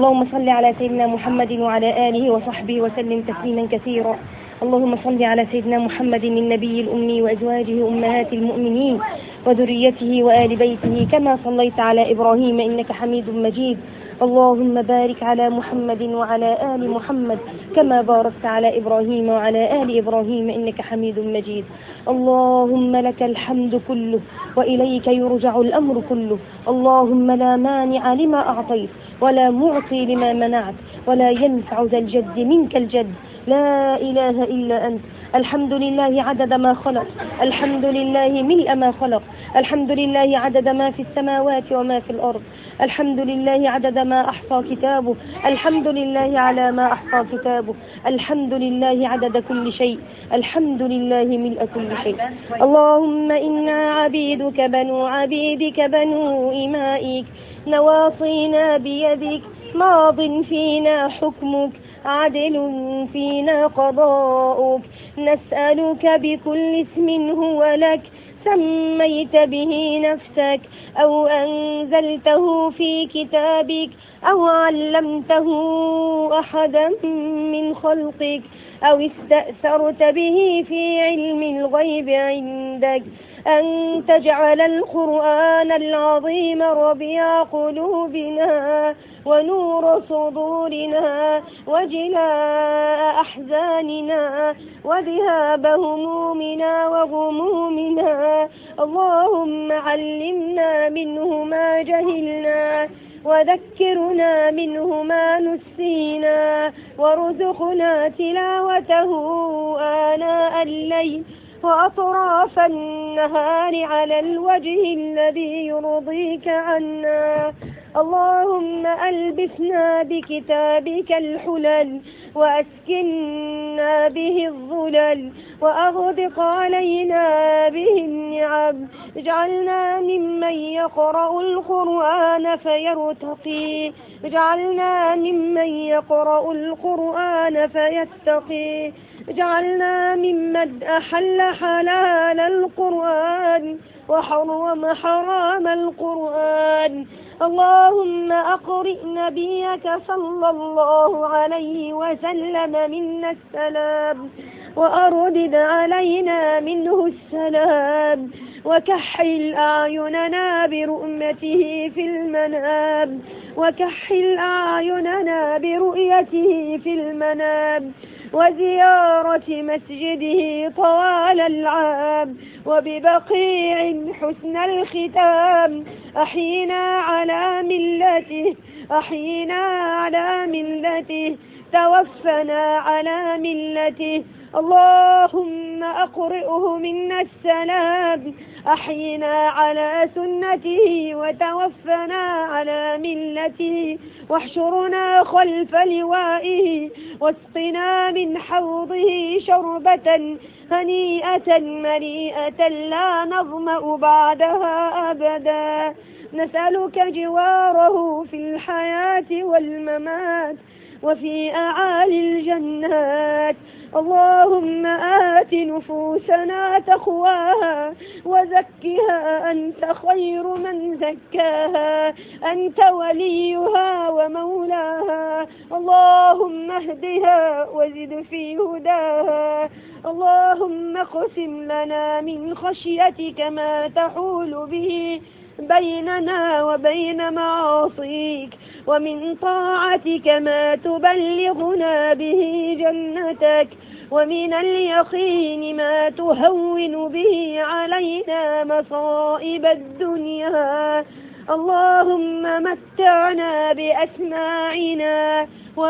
اللهم صل على سيدنا محمد وعلى آله وصحبه وسلم تسليما كثيرا اللهم صل على سيدنا محمد النبي الأمي وأزواجه أمهات المؤمنين وذريته وآل بيته كما صليت على إبراهيم إنك حميد مجيد اللهم بارك على محمد وعلى آل محمد كما باركت على إبراهيم وعلى آل إبراهيم إنك حميد مجيد اللهم لك الحمد كله وإليك يرجع الأمر كله اللهم لا مانع لما أعطيت ولا معطي لما منعت ولا ينفع ذا الجد منك الجد لا إله إلا أنت الحمد لله عدد ما خلق الحمد لله ملء ما خلق الحمد لله عدد ما في السماوات وما في الأرض الحمد لله عدد ما أحصى كتابه الحمد لله على ما أحصى كتابه الحمد لله عدد كل شيء الحمد لله ملء كل شيء اللهم إنا عبيدك بنو عبيدك بنو إمائك نواصينا بيدك ماض فينا حكمك عدل فينا قضاؤك نسألك بكل اسم هو لك سميت به نفسك أو أنزلته في كتابك أو علمته أحدا من خلقك أو استأثرت به في علم الغيب عندك أن تجعل القرآن العظيم ربيع قلوبنا ونور صدورنا وجلاء أحزاننا وذهاب همومنا وغمومنا اللهم علمنا منه ما جهلنا وذكرنا منه ما نسينا وارزقنا تلاوته آناء الليل وأطراف النهار على الوجه الذي يرضيك عنا اللهم ألبسنا بكتابك الحلل وأسكنا به الظلل وأغدق علينا به النعم اجعلنا ممن يقرأ القرآن فيرتقي اجعلنا ممن يقرأ القرآن فيتقي اجعلنا ممن أحل حلال القرآن وحرم حرام القرآن اللهم أقرئ نبيك صلى الله عليه وسلم منا السلام وأردد علينا منه السلام وكحل أعيننا برؤمته في المنام وكحل أعيننا برؤيته في المنام وزيارة مسجده طوال العام وببقيع حسن الختام أحينا على ملته أحينا على ملته توفنا على ملته اللهم أقرئه منا السلام أحينا على سنته وتوفنا على ملته واحشرنا خلف لوائه واسقنا من حوضه شربة هنيئة مريئة لا نظمأ بعدها أبدا نسألك جواره في الحياة والممات وفي أعالي الجنات اللهم آت نفوسنا تقواها وزكها أنت خير من زكاها أنت وليها ومولاها اللهم اهدها وزد في هداها اللهم اقسم لنا من خشيتك ما تحول به بيننا وبين معاصيك ومن طاعتك ما تبلغنا به جنتك ومن اليقين ما تهون به علينا مصائب الدنيا اللهم متعنا بأسماعنا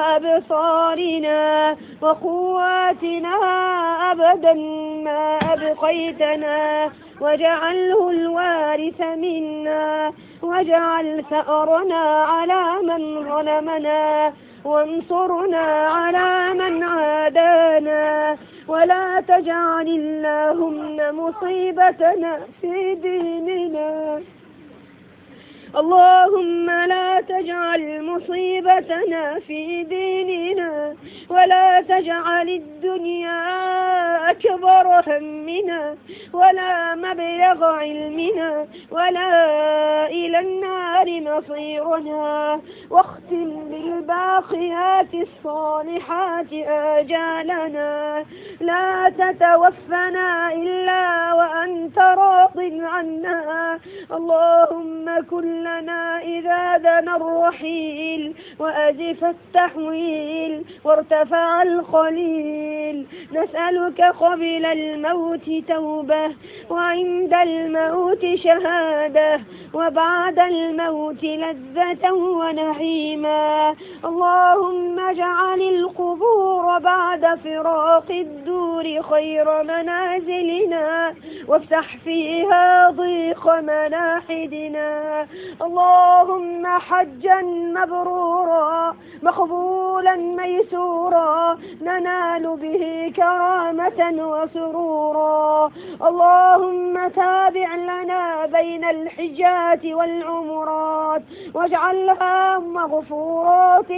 وأبصارنا وقواتنا أبدا ما أبقيتنا واجعله الوارث منا واجعل ثأرنا على من ظلمنا وانصرنا على من عادانا ولا تجعل اللهم مصيبتنا في ديننا اللهم لا تجعل مصيبتنا مصيبتنا في ديننا ولا تجعل الدنيا أكبر همنا ولا مبلغ علمنا ولا إلى النار مصيرنا واختم بالباقيات الصالحات آجالنا لا تتوفنا إلا وأنت راض عنا اللهم كن لنا إذا دنا الرحيل وأزف التحويل وارتفع الخليل نسألك قبل الموت توبة وعند الموت شهادة وبعد الموت لذة ونعيما اللهم اجعل القبور بعد فراق الدور خير منازلنا وافتح فيها ضيق مناحدنا اللهم حجا مبرورا مقبولا ميسورا ننال به كرامة وسرورا اللهم تابع لنا بين الحجات والعمرات واجعلها مغفورات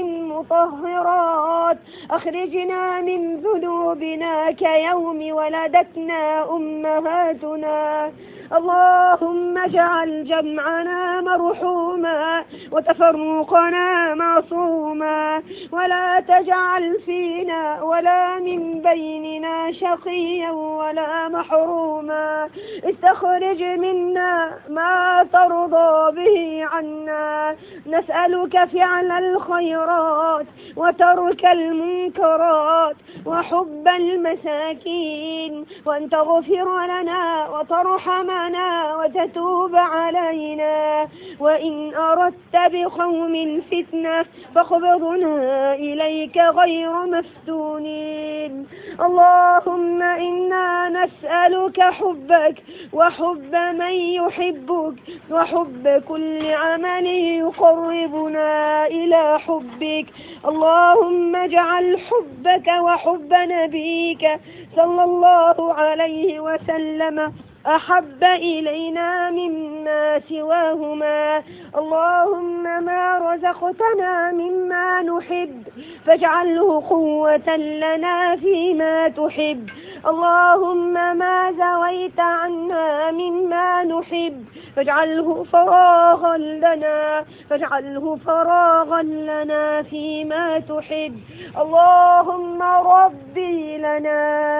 مطهرات أخرجنا من ذنوبنا كيوم ولدتنا أمهاتنا اللهم اجعل جمعنا مرحوما وتفرقنا معصوما ولا تجعل فينا ولا من بيننا شقيا ولا محروما استخرج منا ما ترضى به عنا نسألك فعل الخيرات وترك المنكرات وحب المساكين وأن تغفر لنا وترحمنا وتتوب علينا وإن أردت بقوم فتنة فاقبضنا إليك غير مفتونين اللهم إنا نسألك حبك وحب من يحبك وحب كل عمل يقربنا إلى حبك اللهم اجعل حبك وحب نبيك صلى الله عليه وسلم أحب إلينا مما سواهما اللهم ما رزقتنا مما نحب فاجعله قوة لنا فيما تحب اللهم ما زويت عنا مما نحب فاجعله فراغا لنا فاجعله فراغا لنا فيما تحب اللهم ربي لنا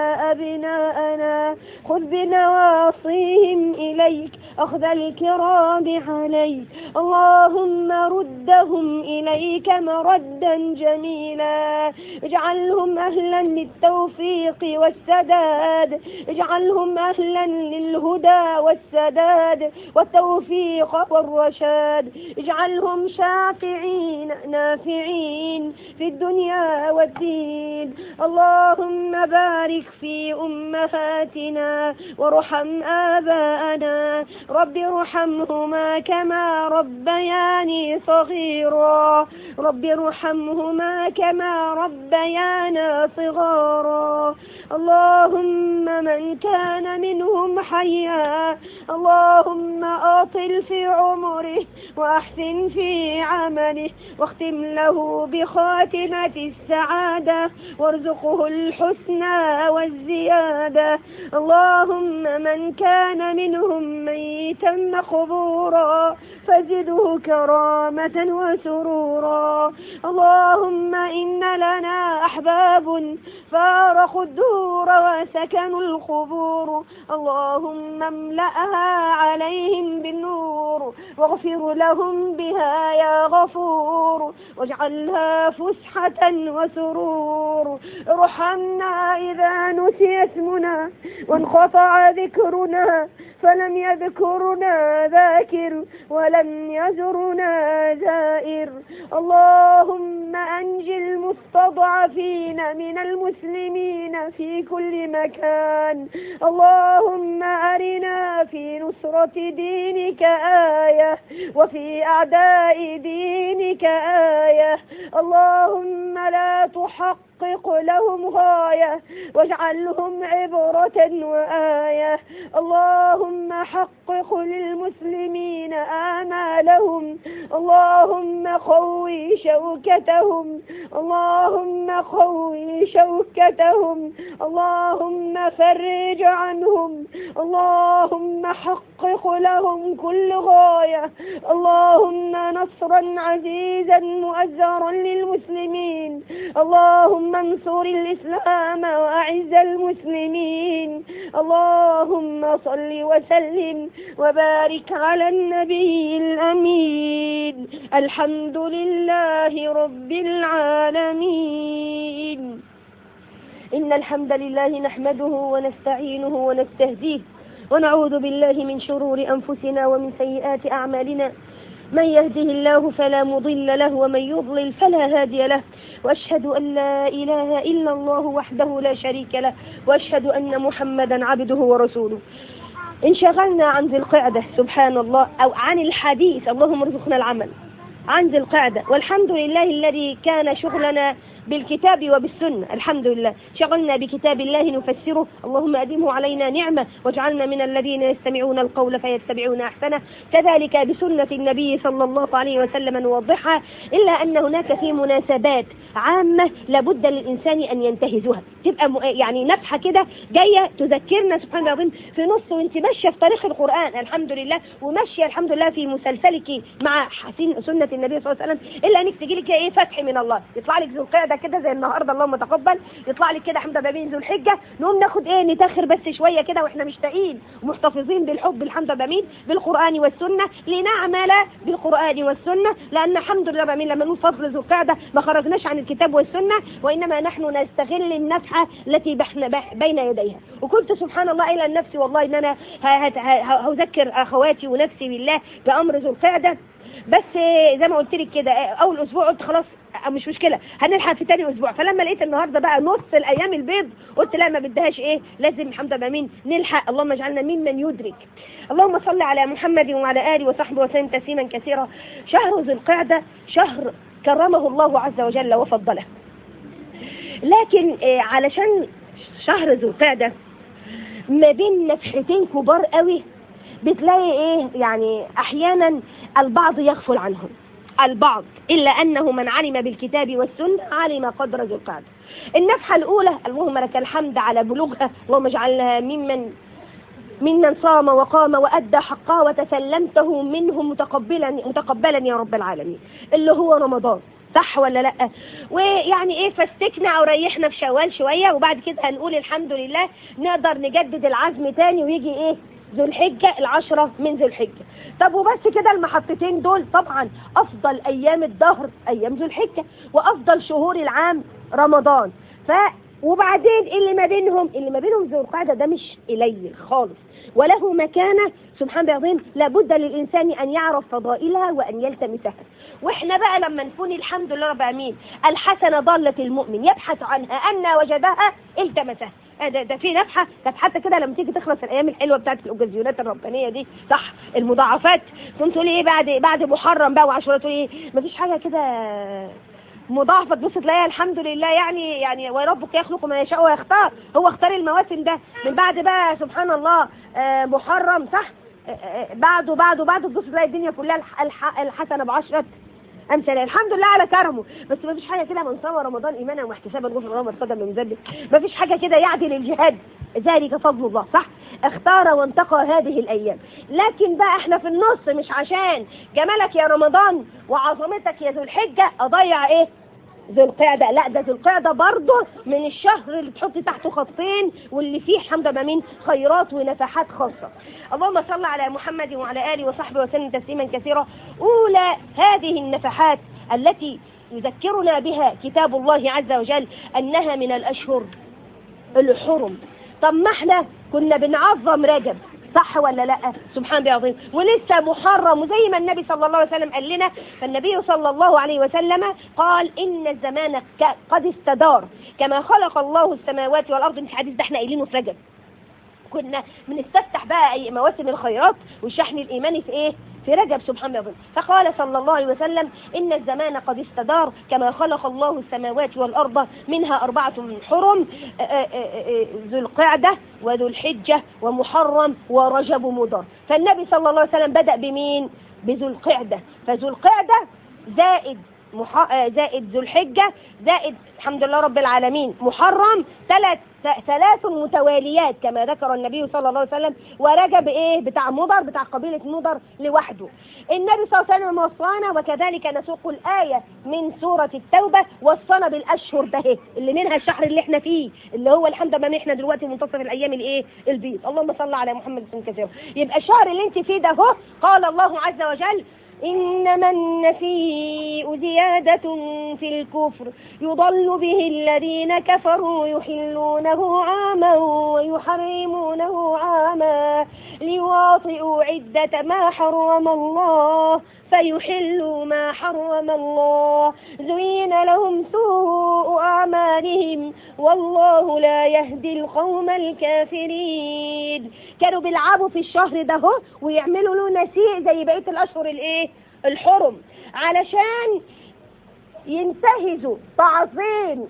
أبناءنا خذ بنواصيهم إليك أخذ الكرام عليك اللهم ردهم إليك مردا جميلا اجعلهم أهلا للتوفيق والسداد اجعلهم أهلا للهدى والسداد والتوفيق والرشاد اجعلهم شافعين نافعين في الدنيا والدين اللهم بارك في أمهاتنا وارحم آباءنا رب ارحمهما كما ربياني صغيرا رب ارحمهما كما ربيانا صغارا اللهم من كان منهم حيا اللهم أطل في عمره وأحسن في عمله واختم له بخاتمة السعادة وارزقه الحسنى والزيادة اللهم من كان منهم ميتا مقبورا فزده كرامة وسرورا اللهم إن لنا أحباب فارقوا الدور وسكنوا القبور اللهم املأها عليهم بالنور واغفر لهم بها يا غفور واجعلها فسحة وسرور ارحمنا إذا نسي اسمنا وانقطع ذكرنا فلم يذكرنا ذاكر ولم يزرنا زائر اللهم أنج المستضعفين من المسلمين في كل مكان اللهم أرنا في نصرة دينك آية وفي أعداء دينك آية غاية اللهم لا تحقق لهم غاية واجعلهم عبرة وآية اللهم حقق للمسلمين آمالهم اللهم قوي شوكتهم اللهم قوي شوكتهم اللهم فرج عنهم اللهم حقق لهم كل غاية اللهم نصرا عزيزا مؤزرا للمسلمين اللهم انصر الإسلام وأعز المسلمين اللهم صل وسلم وبارك على النبي الأمين الحمد لله رب العالمين إن الحمد لله نحمده ونستعينه ونستهديه ونعوذ بالله من شرور أنفسنا ومن سيئات أعمالنا من يهده الله فلا مضل له ومن يضلل فلا هادي له وأشهد أن لا إله إلا الله وحده لا شريك له وأشهد أن محمدا عبده ورسوله انشغلنا عن ذي القعدة سبحان الله أو عن الحديث اللهم ارزقنا العمل عن ذي القعدة والحمد لله الذي كان شغلنا بالكتاب وبالسنة الحمد لله شغلنا بكتاب الله نفسره اللهم أدمه علينا نعمة واجعلنا من الذين يستمعون القول فيتبعون أحسنه كذلك بسنة النبي صلى الله عليه وسلم نوضحها إلا أن هناك في مناسبات عامة لابد للإنسان أن ينتهزها تبقى م- يعني نفحة كده جاية تذكرنا سبحان الله العظيم في نص وانت ماشية في طريق القرآن الحمد لله وماشية الحمد لله في مسلسلك مع حسين سنة النبي صلى الله عليه وسلم إلا أنك تجي لك إيه فتح من الله يطلع لك ذو القعدة كده زي النهاردة اللهم تقبل يطلع لك كده حمد بابين ذو الحجة نقوم ناخد إيه نتاخر بس شوية كده وإحنا مشتاقين ومحتفظين بالحب الحمد بابين بالقرآن والسنة لنعمل بالقرآن والسنة لأن الحمد لله بابين لما نقول فضل ذو القعدة ما خرجناش عن الكتاب والسنة وإنما نحن نستغل النفحة التي بحنا بح- بين يديها وكنت سبحان الله إلى نفسي والله إن أنا ه- ه- ه- هذكر أخواتي ونفسي بالله بأمر ذو القعدة بس آه، زي ما قلت لك كده آه، اول اسبوع قلت خلاص آه، مش مشكله هنلحق في تاني اسبوع فلما لقيت النهارده بقى نص الايام البيض قلت لا ما بدهاش ايه لازم الحمد لله مين نلحق اللهم اجعلنا ممن يدرك اللهم صل على محمد وعلى اله وصحبه وسلم تسليما كثيرا شهر ذي القعده شهر كرمه الله عز وجل وفضله لكن آه، علشان شهر ذو القعده ما بين نفحتين كبار قوي بتلاقي ايه يعني احيانا البعض يغفل عنهم البعض الا انه من علم بالكتاب والسنه علم قدر ذي القعده النفحه الاولى اللهم لك الحمد على بلوغها اللهم اجعلها ممن ممن صام وقام وأدى حقه وتسلمته منه متقبلا متقبلا يا رب العالمين اللي هو رمضان صح ولا لا ويعني ايه فاستكنا او ريحنا في شوال شويه وبعد كده هنقول الحمد لله نقدر نجدد العزم تاني ويجي ايه ذو الحجه العشره من ذو الحجه طب وبس كده المحطتين دول طبعا افضل ايام الدهر ايام ذو الحجه وافضل شهور العام رمضان ف وبعدين اللي ما بينهم اللي ما بينهم ذو القعده ده مش قليل خالص وله مكانه سبحان الله العظيم لابد للانسان ان يعرف فضائلها وان يلتمسها واحنا بقى لما نكون الحمد لله رب العالمين الحسنه ضاله المؤمن يبحث عنها ان وجدها التمسها آه ده, ده في نفحه كانت حتى كده لما تيجي تخلص الايام الحلوه بتاعت الاوكازيونات الربانيه دي صح المضاعفات كنت تقولي ايه بعد بعد محرم بقى وعاشوراء تقولي ايه مفيش حاجه كده مضاعفة تبص تلاقيها الحمد لله يعني يعني وربك يخلق ما يشاء ويختار هو اختار المواسم ده من بعد بقى سبحان الله آه، محرم صح آه، آه، بعده بعده بعده تبص تلاقي الدنيا كلها الح- الح- الحسنة بعشرة امثال الحمد لله على كرمه بس ما فيش حاجه كده من صام رمضان ايمانا واحتسابا غفر الله ما ارتضى من ذنبه ما فيش حاجه كده يعدل الجهاد ذلك فضل الله صح اختار وانتقى هذه الايام لكن بقى احنا في النص مش عشان جمالك يا رمضان وعظمتك يا ذو الحجه اضيع ايه ذو القعدة لا ده ذو القعدة برضه من الشهر اللي تحط تحته خطين واللي فيه حمد من خيرات ونفحات خاصة اللهم صل على محمد وعلى آله وصحبه وسلم تسليما كثيرا أولى هذه النفحات التي يذكرنا بها كتاب الله عز وجل أنها من الأشهر الحرم طب ما احنا كنا بنعظم رجب صح ولا لا سبحان الله العظيم ولسه محرم وزي ما النبي صلى الله عليه وسلم قال لنا فالنبي صلى الله عليه وسلم قال ان الزمان ك- قد استدار كما خلق الله السماوات والارض في الحديث ده احنا قايلينه في رجب كنا بنستفتح بقى أي مواسم الخيرات والشحن الايماني في ايه في رجب سبحان الله فقال صلى الله عليه وسلم إن الزمان قد استدار كما خلق الله السماوات والأرض منها أربعة حرم آه، آه، آه، ذو القعدة وذو الحجة ومحرم ورجب مضر فالنبي صلى الله عليه وسلم بدأ بمين بذو القعدة فذو القعدة زائد مح... آه، زائد ذو الحجة زائد الحمد لله رب العالمين محرم ثلاث ثلاث متواليات كما ذكر النبي صلى الله عليه وسلم ورجب ايه بتاع مضر بتاع قبيلة مضر لوحده النبي صلى الله عليه وسلم وصانا وكذلك نسوق الآية من سورة التوبة وصانا بالأشهر ده إيه؟ اللي منها الشهر اللي احنا فيه اللي هو الحمد لله احنا دلوقتي منتصف الأيام الايه البيض اللهم صل على محمد صلى الله عليه وسلم يبقى الشهر اللي انت فيه ده هو قال الله عز وجل إنما النسيء زيادة في الكفر يضل به الذين كفروا يحلونه عاما ويحرمونه عاما ليواطئوا عدة ما حرم الله فيحلوا ما حرم الله زين لهم سوء أعمالهم والله لا يهدي القوم الكافرين كانوا بيلعبوا في الشهر ده هو ويعملوا له نسيء زي بقية الأشهر الإيه الحرم علشان ينتهزوا تعظيم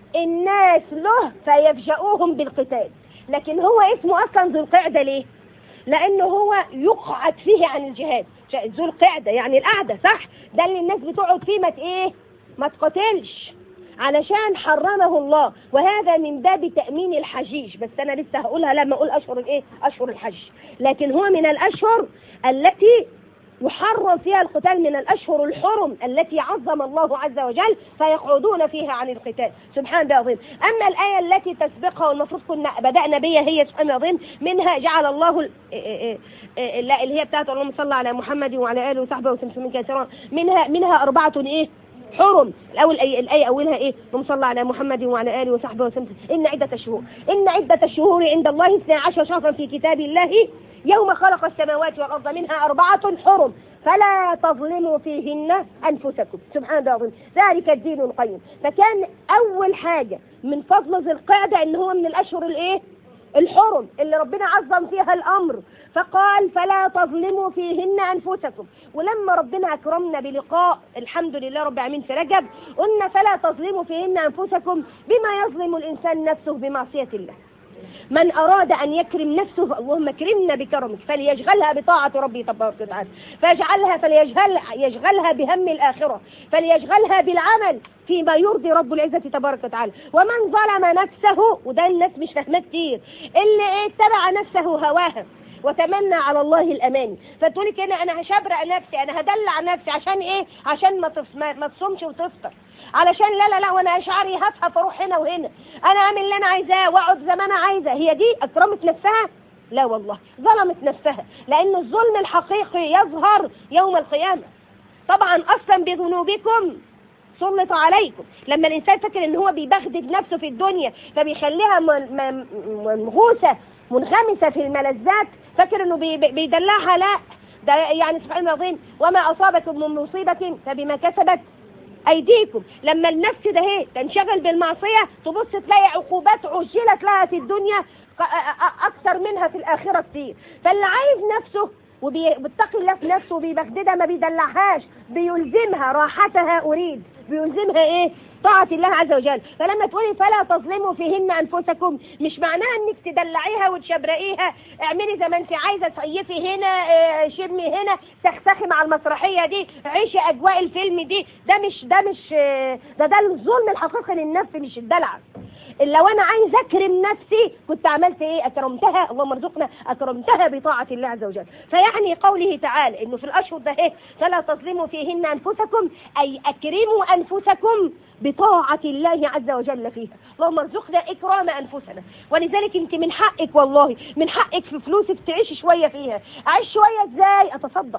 الناس له فيفجأوهم بالقتال لكن هو اسمه أصلا ذو القعدة ليه لأنه هو يقعد فيه عن الجهاد ذو القعدة يعني القعدة صح ده اللي الناس بتقعد فيه ما ايه ما تقاتلش علشان حرمه الله وهذا من باب تأمين الحجيج بس أنا لسه هقولها لما أقول أشهر الإيه أشهر الحج لكن هو من الأشهر التي يحرم فيها القتال من الأشهر الحرم التي عظم الله عز وجل فيقعدون فيها عن القتال سبحان الله العظيم أما الآية التي تسبقها والمفروض كنا بدأنا بها هي سبحان الله العظيم منها جعل الله ال- إيه إيه إيه لا اللي هي بتاعت اللهم صل على محمد وعلى آله وصحبه وسلم كثيرا منها منها أربعة إيه حرم الأول أي الآية أولها إيه اللهم صل على محمد وعلى آله وصحبه وسلم إن عدة الشهور إن عدة الشهور عند الله 12 شهرا في كتاب الله يوم خلق السماوات والأرض منها أربعة حرم فلا تظلموا فيهن أنفسكم سبحان الله العظيم ذلك الدين القيم فكان أول حاجة من فضل ذي القعدة إن هو من الأشهر الإيه الحرم اللي ربنا عظم فيها الأمر فقال فلا تظلموا فيهن أنفسكم ولما ربنا أكرمنا بلقاء الحمد لله رب العالمين في رجب قلنا فلا تظلموا فيهن أنفسكم بما يظلم الإنسان نفسه بمعصية الله من أراد أن يكرم نفسه اللهم اكرمنا بكرمك فليشغلها بطاعة ربي تبارك وتعالى فيجعلها فليشغل يشغلها بهم الآخرة فليشغلها بالعمل فيما يرضي رب العزة تبارك وتعالى ومن ظلم نفسه وده الناس مش فاهماه كتير اللي ايه اتبع نفسه هواها وتمنى على الله الاماني فتقولي كده انا هشبرق نفسي انا هدلع نفسي عشان ايه عشان ما تص... ما ما تصومش وتفطر علشان لا لا لا وانا اشعري هفهف اروح هنا وهنا انا اعمل اللي انا عايزاه واقعد زي ما انا عايزه هي دي اكرمت نفسها لا والله ظلمت نفسها لان الظلم الحقيقي يظهر يوم القيامه طبعا اصلا بذنوبكم سلط عليكم لما الانسان فاكر ان هو بيبغدد نفسه في الدنيا فبيخليها من- من- منغوسه منغمسه في الملذات فاكر انه بي- بي- بيدلعها لا ده يعني سبحان الله العظيم وما اصابكم من مصيبه فبما كسبت ايديكم لما النفس ده هي تنشغل بالمعصيه تبص تلاقي عقوبات عجلت لها في الدنيا ق- أ- أ- اكثر منها في الاخره كتير فاللي عايز نفسه وبيتقي الله في نفسه وبيبغددها ما بيدلعهاش بيلزمها راحتها اريد بيلزمها ايه طاعة الله عز وجل فلما تقولي فلا تظلموا فيهن انفسكم مش معناها انك تدلعيها وتشبرقيها اعملي زي ما انت عايزه صيفي هنا اه، شمي هنا تختخي مع المسرحيه دي عيشي اجواء الفيلم دي ده مش ده مش اه، ده ده الظلم الحقيقي للنفس مش الدلع لو انا عايز اكرم نفسي كنت عملت ايه اكرمتها اللهم ارزقنا اكرمتها بطاعه الله عز وجل فيعني قوله تعالى انه في الاشهر ده ايه فلا تظلموا فيهن انفسكم اي اكرموا انفسكم بطاعه الله عز وجل فيها اللهم ارزقنا اكرام انفسنا ولذلك انت من حقك والله من حقك في فلوسك تعيش شويه فيها اعيش شويه ازاي اتصدق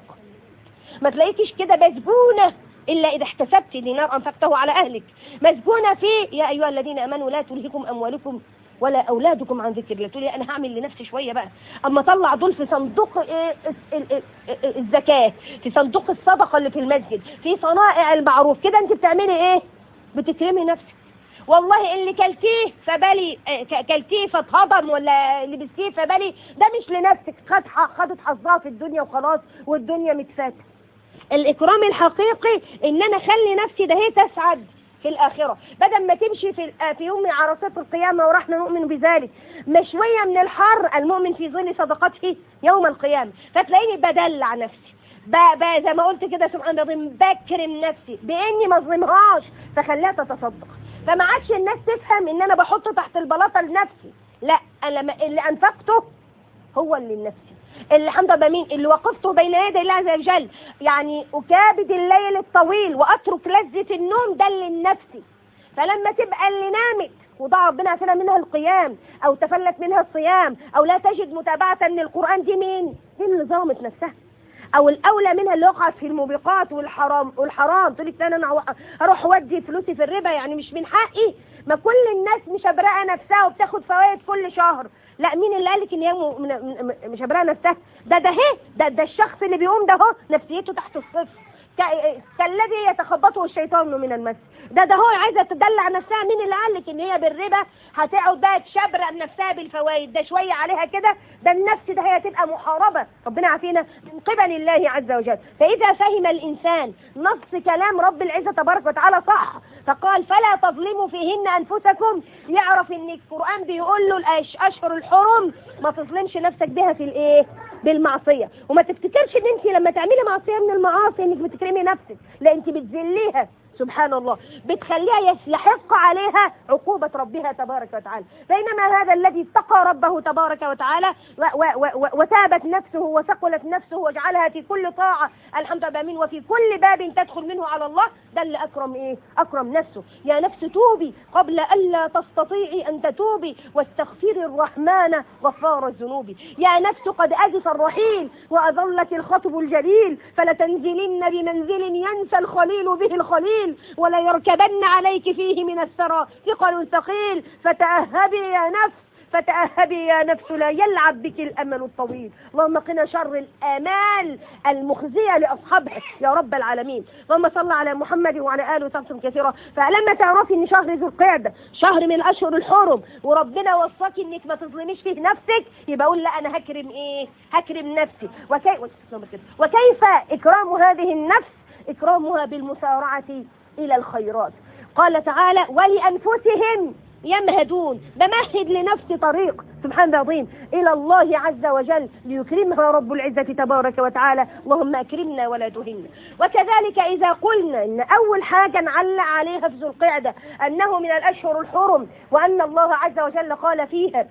ما تلاقيكيش كده مسجونة إلا إذا احتسبت دينار أنفقته على أهلك مسجونة في يا أيها الذين آمنوا لا تلهكم أموالكم ولا أولادكم عن ذكر الله تقولي أنا هعمل لنفسي شوية بقى أما أطلع دول في صندوق إيه ال- ال- ال- الزكاة في صندوق الصدقة اللي في المسجد في صنائع المعروف كده أنت بتعملي إيه بتكرمي نفسك والله اللي كلتيه فبالي آه، ك- كلتيه فاتهضم ولا لبستيه فبالي ده مش لنفسك خد ح- خدت حظها في الدنيا وخلاص والدنيا متفاتة الإكرام الحقيقي إن أنا أخلي نفسي ده هي تسعد في الآخرة بدل ما تمشي في آه، في يوم عرصات القيامة ورحنا نؤمن بذلك مشوية من الحر المؤمن في ظل صدقته يوم القيامة فتلاقيني بدلع نفسي ب... ب... زي ما قلت كده سبحان الله العظيم بكرم نفسي باني ما اظلمهاش فخليها تتصدق فما عادش الناس تفهم ان انا بحط تحت البلاطه لنفسي لا انا لما اللي انفقته هو اللي لنفسي اللي الحمد لله مين اللي وقفته بين يدي الله عز وجل يعني اكابد الليل الطويل واترك لذه النوم ده لنفسي فلما تبقى اللي نامت وضع ربنا عافانا منها القيام او تفلت منها الصيام او لا تجد متابعه للقران دي مين دي اللي ظلمت نفسها او الاولى منها اللي وقعت في الموبقات والحرام والحرام تقول لك انا هو- هروح اودي فلوسي في الربا يعني مش من حقي ما كل الناس مشبرقه نفسها وبتاخد فوائد كل شهر لا مين اللي قالك ان هي م- من- من- مشبرقه نفسها ده ده هي ده ده الشخص اللي بيقوم ده هو نفسيته تحت الصفر ك- كالذي يتخبطه الشيطان من المس ده ده هو عايزه تدلع نفسها مين اللي قال لك ان هي بالربا هتقعد بقى تشبرق نفسها بالفوائد ده شويه عليها كده ده النفس ده هي تبقى محاربه ربنا عافينا من قبل الله عز وجل فاذا فهم الانسان نص كلام رب العزه تبارك وتعالى صح فقال فلا تظلموا فيهن انفسكم يعرف ان القران بيقول له الأش- اشهر الحرم ما تظلمش نفسك بها في الايه بالمعصيه وما تفتكرش ان انت لما تعملي معصيه من المعاصي انك بتكرمي نفسك لا انت بتذليها سبحان الله بتخليها يس- يحق عليها عقوبة ربها تبارك وتعالى بينما هذا الذي اتقى ربه تبارك وتعالى و و و و وتابت نفسه وثقلت نفسه وجعلها في كل طاعة الحمد لله امين وفي كل باب تدخل منه على الله ده اللي أكرم إيه أكرم نفسه يا نفس توبي قبل ألا تستطيعي أن تتوبي واستغفري الرحمن غفار الذنوب يا نفس قد أجس الرحيل وأظلك الخطب الجليل فلتنزلن بمنزل ينسى الخليل به الخليل ولا يركبن عليك فيه من الثرى ثقل ثقيل فتأهبي يا نفس فتأهبي يا نفس لا يلعب بك الأمل الطويل اللهم قنا شر الآمال المخزية لأصحابها يا رب العالمين اللهم صل على محمد وعلى آله وصحبه كثيرا فلما تعرفي إن شهر ذو القعدة شهر من الأشهر الحرم وربنا وصاك إنك ما تظلميش فيه نفسك يبقى أقول لا أنا هكرم إيه هكرم نفسي وكي... وكيف إكرام هذه النفس إكرامها بالمسارعة إلى الخيرات قال تعالى ولأنفسهم يمهدون بمهد لنفسي طريق سبحان الله العظيم إلى الله عز وجل ليكرمها رب العزة تبارك وتعالى اللهم أكرمنا ولا تهنا وكذلك إذا قلنا إن أول حاجة نعلق عليها في ذو القعدة أنه من الأشهر الحرم وأن الله عز وجل قال فيها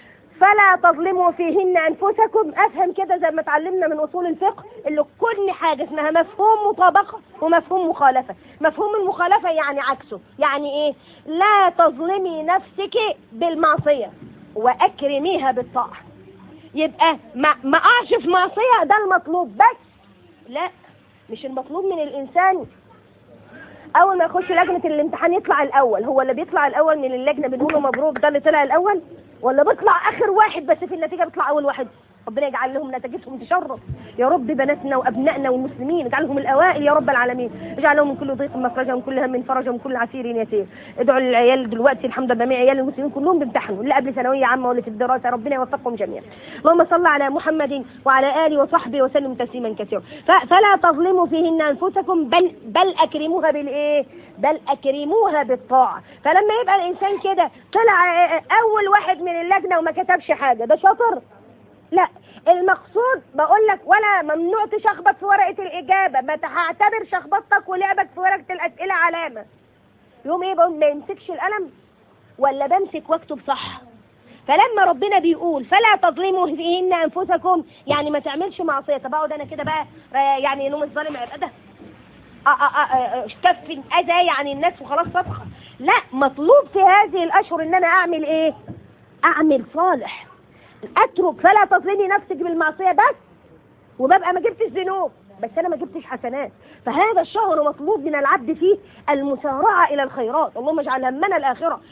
فلا تظلموا فيهن انفسكم افهم كده زي ما اتعلمنا من اصول الفقه اللي كل حاجه اسمها مفهوم مطابقه ومفهوم مخالفه مفهوم المخالفه يعني عكسه يعني ايه لا تظلمي نفسك بالمعصيه واكرميها بالطاعه يبقى ما ما اقعش في معصيه ده المطلوب بس لا مش المطلوب من الانسان اول ما يخش لجنه الامتحان يطلع الاول هو اللي بيطلع الاول من اللجنه بنقول له مبروك ده اللي طلع الاول ولا بيطلع اخر واحد بس في النتيجه بيطلع اول واحد ربنا يجعل لهم نتيجتهم تشرف يا رب بناتنا وابنائنا والمسلمين اجعلهم الاوائل يا رب العالمين اجعل لهم من كل ضيق مخرجا ومن كل هم فرجا ومن كل عسير يسير ادعوا للعيال دلوقتي الحمد لله جميع عيال المسلمين كلهم بيمتحنوا اللي قبل ثانويه عامه واللي في الدراسه ربنا يوفقهم جميعا اللهم صل على محمد وعلى اله وصحبه وسلم تسليما كثيرا ف- فلا تظلموا فيهن انفسكم بل بل اكرموها بالايه بل اكرموها بالطاعه فلما يبقى الانسان كده طلع آه، اول واحد من اللجنه وما كتبش حاجه ده شاطر لا المقصود بقول لك ولا ممنوع تشخبط في ورقه الاجابه ما هعتبر شخبطتك ولعبك في ورقه الاسئله علامه يوم ايه بقول ما يمسكش القلم ولا بمسك واكتب صح فلما ربنا بيقول فلا تظلموا فيهن انفسكم يعني ما تعملش معصيه طب اقعد انا كده بقى آه، يعني نوم الظالم يبقى ده آه، آه، آه، آه، كف الاذى يعني الناس وخلاص صفقه لا مطلوب في هذه الاشهر ان انا اعمل ايه اعمل صالح اترك فلا تظلمي نفسك بالمعصيه بس وببقى ما جبتش ذنوب بس انا ما جبتش حسنات فهذا الشهر مطلوب من العبد فيه المسارعه الى الخيرات اللهم اجعل همنا الاخره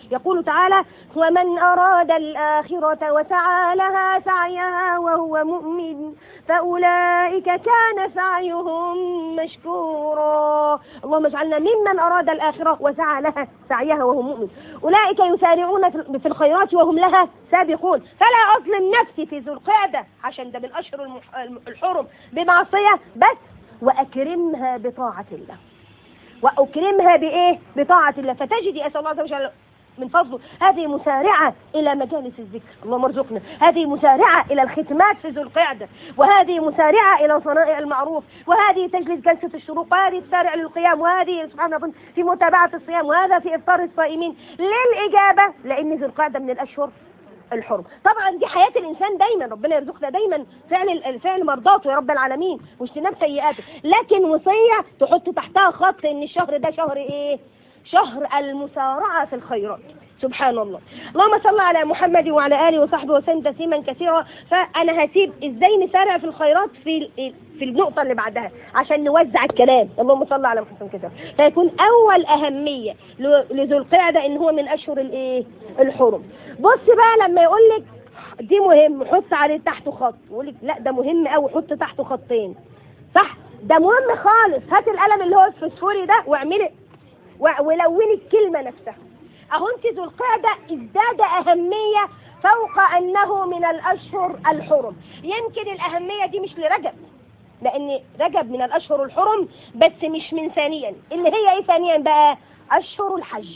يقول تعالى ومن أراد الآخرة وسعى لها سعيها وهو مؤمن فأولئك كان سعيهم مشكورا اللهم اجعلنا ممن أراد الآخرة وسعى لها سعيها وهو مؤمن أولئك يسارعون في الخيرات وهم لها سابقون فلا أظلم نفسي في ذو القعدة عشان ده من أشهر الحرم بمعصية بس وأكرمها بطاعة الله وأكرمها بإيه؟ بطاعة الله فتجدي أسأل الله عز وجل من فضله هذه مسارعة إلى مجالس الذكر اللهم ارزقنا هذه مسارعة إلى الختمات في ذو القعدة وهذه مسارعة إلى صنائع المعروف وهذه تجلس جلسة الشروق وهذه تسارع للقيام وهذه سبحان الله في متابعة الصيام وهذا في إفطار الصائمين للإجابة لأن ذو القعدة من الأشهر الحرم طبعا دي حياة الإنسان دايما ربنا يرزقنا دايما فعل الفعل مرضاته يا رب العالمين واجتناب سيئاته لكن وصية تحط تحتها خط إن الشهر ده شهر إيه شهر المسارعة في الخيرات سبحان الله اللهم صل على محمد وعلى آله وصحبه وسلم تسليما كثيرا فأنا هسيب إزاي نسارع في الخيرات في في النقطة اللي بعدها عشان نوزع الكلام اللهم صل على محمد كثيرا فيكون أول أهمية لذو القعدة إن هو من أشهر الإيه الحرم بص بقى لما يقول لك دي مهم حط عليه تحته خط يقول لك لا ده مهم قوي حط تحته خطين صح ده مهم خالص هات القلم اللي هو الفسفوري ده واعملي ولوني الكلمة نفسها أهو أنت ذو القعدة ازداد أهمية فوق أنه من الأشهر الحرم يمكن الأهمية دي مش لرجب لأن رجب من الأشهر الحرم بس مش من ثانيا اللي هي إيه ثانيا بقى أشهر الحج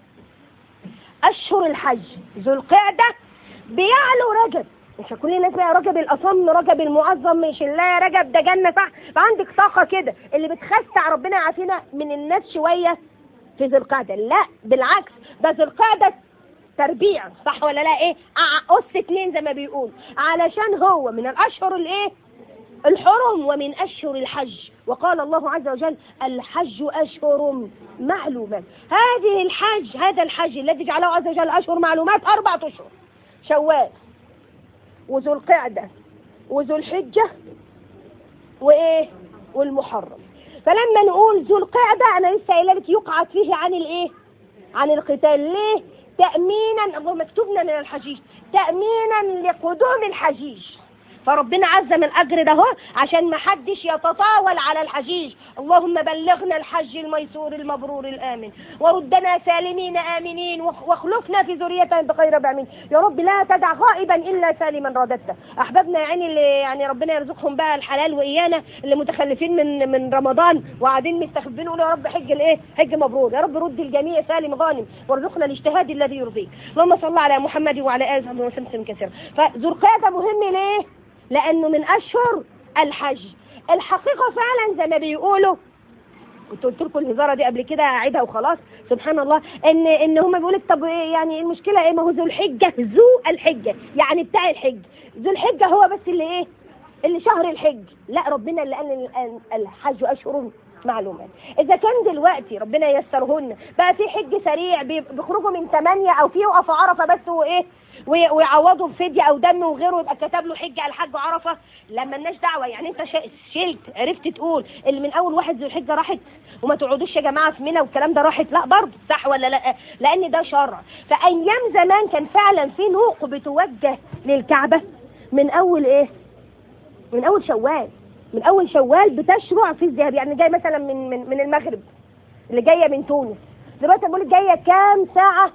أشهر الحج ذو القعدة بيعلو رجب مش كل الناس بقى رجب الأصم رجب المعظم مش لا رجب ده جنة صح فعندك طاقة كده اللي بتخسع ربنا يعافينا من الناس شوية في ذي القعدة لا بالعكس ده ذي القعدة تربيع صح ولا لا ايه قص اتنين زي ما بيقول علشان هو من الاشهر الايه الحرم ومن اشهر الحج وقال الله عز وجل الحج اشهر معلومات هذه الحج هذا الحج الذي جعله عز وجل اشهر معلومات اربعة اشهر شوال وذو القعدة وذو الحجة وايه والمحرم فلما نقول ذو القعدة أنا لسه قايله لك يقعد فيه عن الإيه؟ عن القتال ليه؟ تأمينا هو مكتوبنا من الحجيج تأمينا لقدوم الحجيج فربنا عزم الاجر ده هو عشان ما حدش يتطاول على الحجيج اللهم بلغنا الحج الميسور المبرور الامن وردنا سالمين امنين واخلفنا في ذريتنا بخير بعمين يا رب لا تدع غائبا الا سالما رددته احبابنا يعني اللي يعني ربنا يرزقهم بقى الحلال وايانا اللي متخلفين من من رمضان وقاعدين مستخبين يقولوا يا رب حج الايه حج مبرور يا رب رد الجميع سالم غانم وارزقنا الاجتهاد الذي يرضيك اللهم صل على محمد وعلى اله وصحبه وسلم كثيرا فذو القعده مهم ليه لأنه من أشهر الحج الحقيقة فعلا زي ما بيقولوا كنت قلت لكم الهزارة دي قبل كده أعيدها وخلاص سبحان الله إن إن هم بيقولوا لك طب إيه يعني المشكلة إيه ما هو ذو الحجة ذو الحجة يعني بتاع الحج ذو الحجة هو بس اللي إيه اللي شهر الحج لا ربنا اللي قال الحج أشهر معلومات إذا كان دلوقتي ربنا ييسرهن بقى في حج سريع بيخرجوا من ثمانية أو في يقفوا عرفة بس وإيه ويعوضوا بفدية او دم وغيره يبقى كتب له حجه على الحج عرفه لما الناس دعوه يعني انت شلت عرفت تقول اللي من اول واحد ذو الحجه راحت وما تقعدوش يا جماعه في منى والكلام ده راحت لا برضه صح ولا لا لان ده شرع فايام زمان كان فعلا في نوق بتوجه للكعبه من اول ايه من اول شوال من اول شوال بتشرع في الذهاب يعني جاي مثلا من من من المغرب اللي جايه من تونس دلوقتي بقول جايه كام ساعه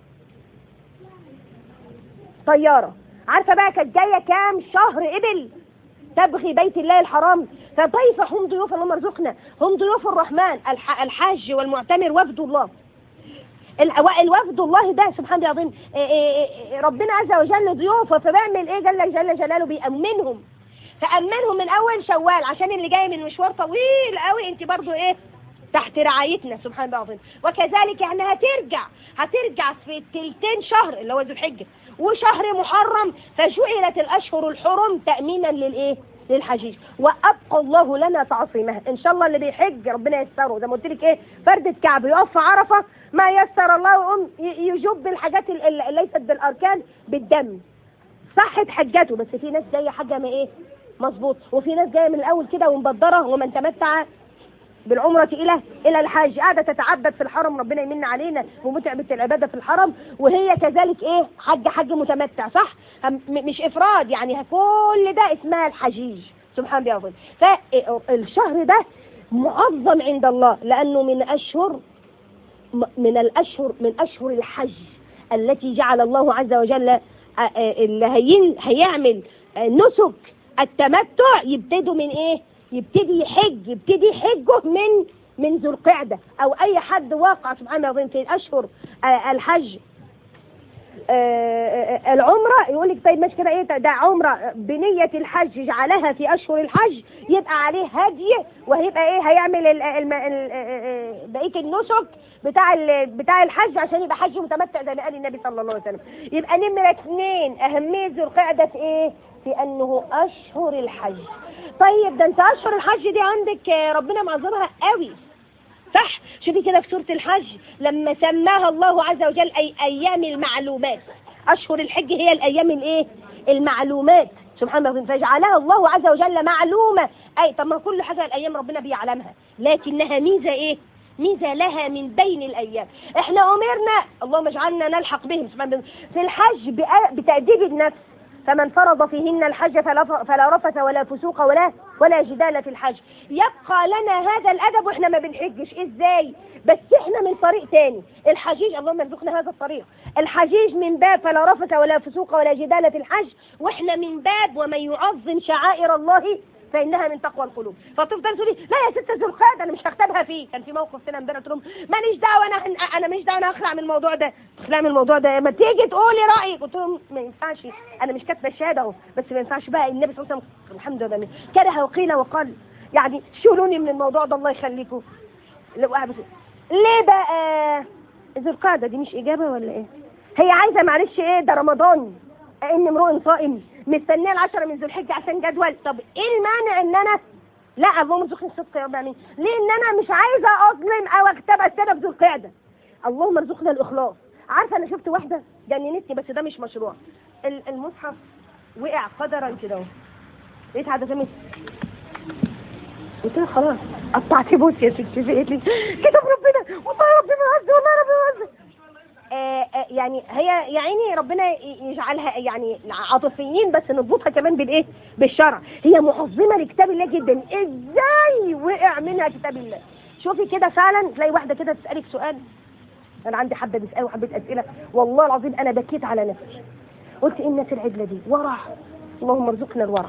طيارة عارفة بقى كانت جاية كام شهر إبل تبغي بيت الله الحرام فضيفة هم ضيوف اللهم ارزقنا هم ضيوف الرحمن الحاج والمعتمر وفد الله الوفد الله ده سبحان الله العظيم ربنا عز وجل ضيوفه فبيعمل ايه جل جل جلاله بيأمنهم فأمنهم من أول شوال عشان اللي جاي من مشوار طويل قوي انت برضو ايه تحت رعايتنا سبحان الله العظيم وكذلك يعني هترجع هترجع في تلتين شهر اللي هو ذو الحجه وشهر محرم فجعلت الأشهر الحرم تأمينا للإيه للحجيج وابقى الله لنا تعصيمها ان شاء الله اللي بيحج ربنا ييسره زي ما قلت لك ايه فردة كعب يقف في عرفه ما يسر الله ويقوم يجب الحاجات اللي ليست بالاركان بالدم صحت حجته بس في ناس جايه حاجه ما ايه مظبوط وفي ناس جايه من الاول كده ومبدره ومن تمتع بالعمرة إلى إلى الحج قاعدة تتعبد في الحرم ربنا يمن علينا بمتعبة العبادة في الحرم وهي كذلك إيه حج حج متمتع صح هم- م- مش إفراد يعني كل ده اسمها الحجيج سبحان الله العظيم فالشهر ده معظم عند الله لأنه من أشهر م- من الأشهر من أشهر الحج التي جعل الله عز وجل آه، آه، اللي هين هيعمل آه، نسك التمتع يبتدوا من ايه؟ يبتدي يحج يبتدي حجه من من ذو القعده او اي حد واقع سبحان الله العظيم في اشهر آه، الحج آه، آه، العمرة يقول لك طيب مش كده ايه ده عمرة بنية الحج جعلها في اشهر الحج يبقى عليه هدي وهيبقى ايه هيعمل ال- الم- ال- آه، بقية النسك بتاع ال- بتاع الحج عشان يبقى حج متمتع زي ما قال النبي صلى الله عليه وسلم يبقى نمرة اثنين اهمية ذو القعدة في ايه؟ في انه اشهر الحج طيب ده انت اشهر الحج دي عندك آه، ربنا معظمها قوي صح شوفي كده في سورة الحج لما سماها الله عز وجل أي أيام المعلومات أشهر الحج هي الأيام الإيه المعلومات سبحان الله فجعلها الله عز وجل معلومة أي طب ما كل حاجة الأيام ربنا بيعلمها لكنها ميزة إيه ميزة لها من بين الأيام احنا أمرنا اللهم اجعلنا نلحق بهم سبحان الله في الحج بأ- بتأديب النفس فمن فرض فيهن الحج فلا فلا رفث ولا فسوق ولا ولا جدال في الحج يبقى لنا هذا الادب واحنا ما بنحجش ازاي بس احنا من طريق تاني الحجيج اللهم ارزقنا هذا الطريق الحجيج من باب فلا رفث ولا فسوق ولا جدال في الحج واحنا من باب ومن يعظم شعائر الله فانها من تقوى القلوب فتفضل تقولي لا يا ست ذو القعده انا مش هكتبها فيه كان في موقف كده امبارح قلت لهم ماليش دعوه انا انا ماليش دعوه انا هخلع من الموضوع ده اخلع من الموضوع ده ما تيجي تقولي رايك قلت لهم ما ينفعش انا مش كاتبه الشهاده اهو بس ما ينفعش بقى النبي صلى الله عليه وسلم الحمد لله كره وقيل وقال يعني شيلوني من الموضوع ده الله يخليكم لو قاعد بتقول، ليه بقى ذو القعده دي مش اجابه ولا ايه هي عايزه معلش ايه ده رمضان ان امرؤ صائم مستنيه العشرة من ذو الحجة عشان جدول طب ايه المانع ان انا لا اللهم ارزقني الصدق يا رب العالمين لان انا مش عايزه اظلم او اكتب السنه في ذو القعده اللهم ارزقنا الاخلاص عارفه انا شفت واحده جننتني بس ده مش مشروع ال- المصحف وقع قدرا كده اهو لقيت حد سميت قلت لها خلاص قطعت بوس يا ستي في قالت لي كتاب ربنا والله ربنا عز والله ربنا عز آه، آه، يعني هي يا عيني ربنا ي- يجعلها يعني عاطفيين بس نضبطها كمان بالايه؟ بالشرع هي معظمه لكتاب الله جدا ازاي وقع منها كتاب الله؟ شوفي كده فعلا تلاقي واحده كده تسالك سؤال انا عندي حبه بيسالوا حبه اسئله والله العظيم انا بكيت على نفسي قلت ايه الناس العدله دي ورع اللهم ارزقنا الورع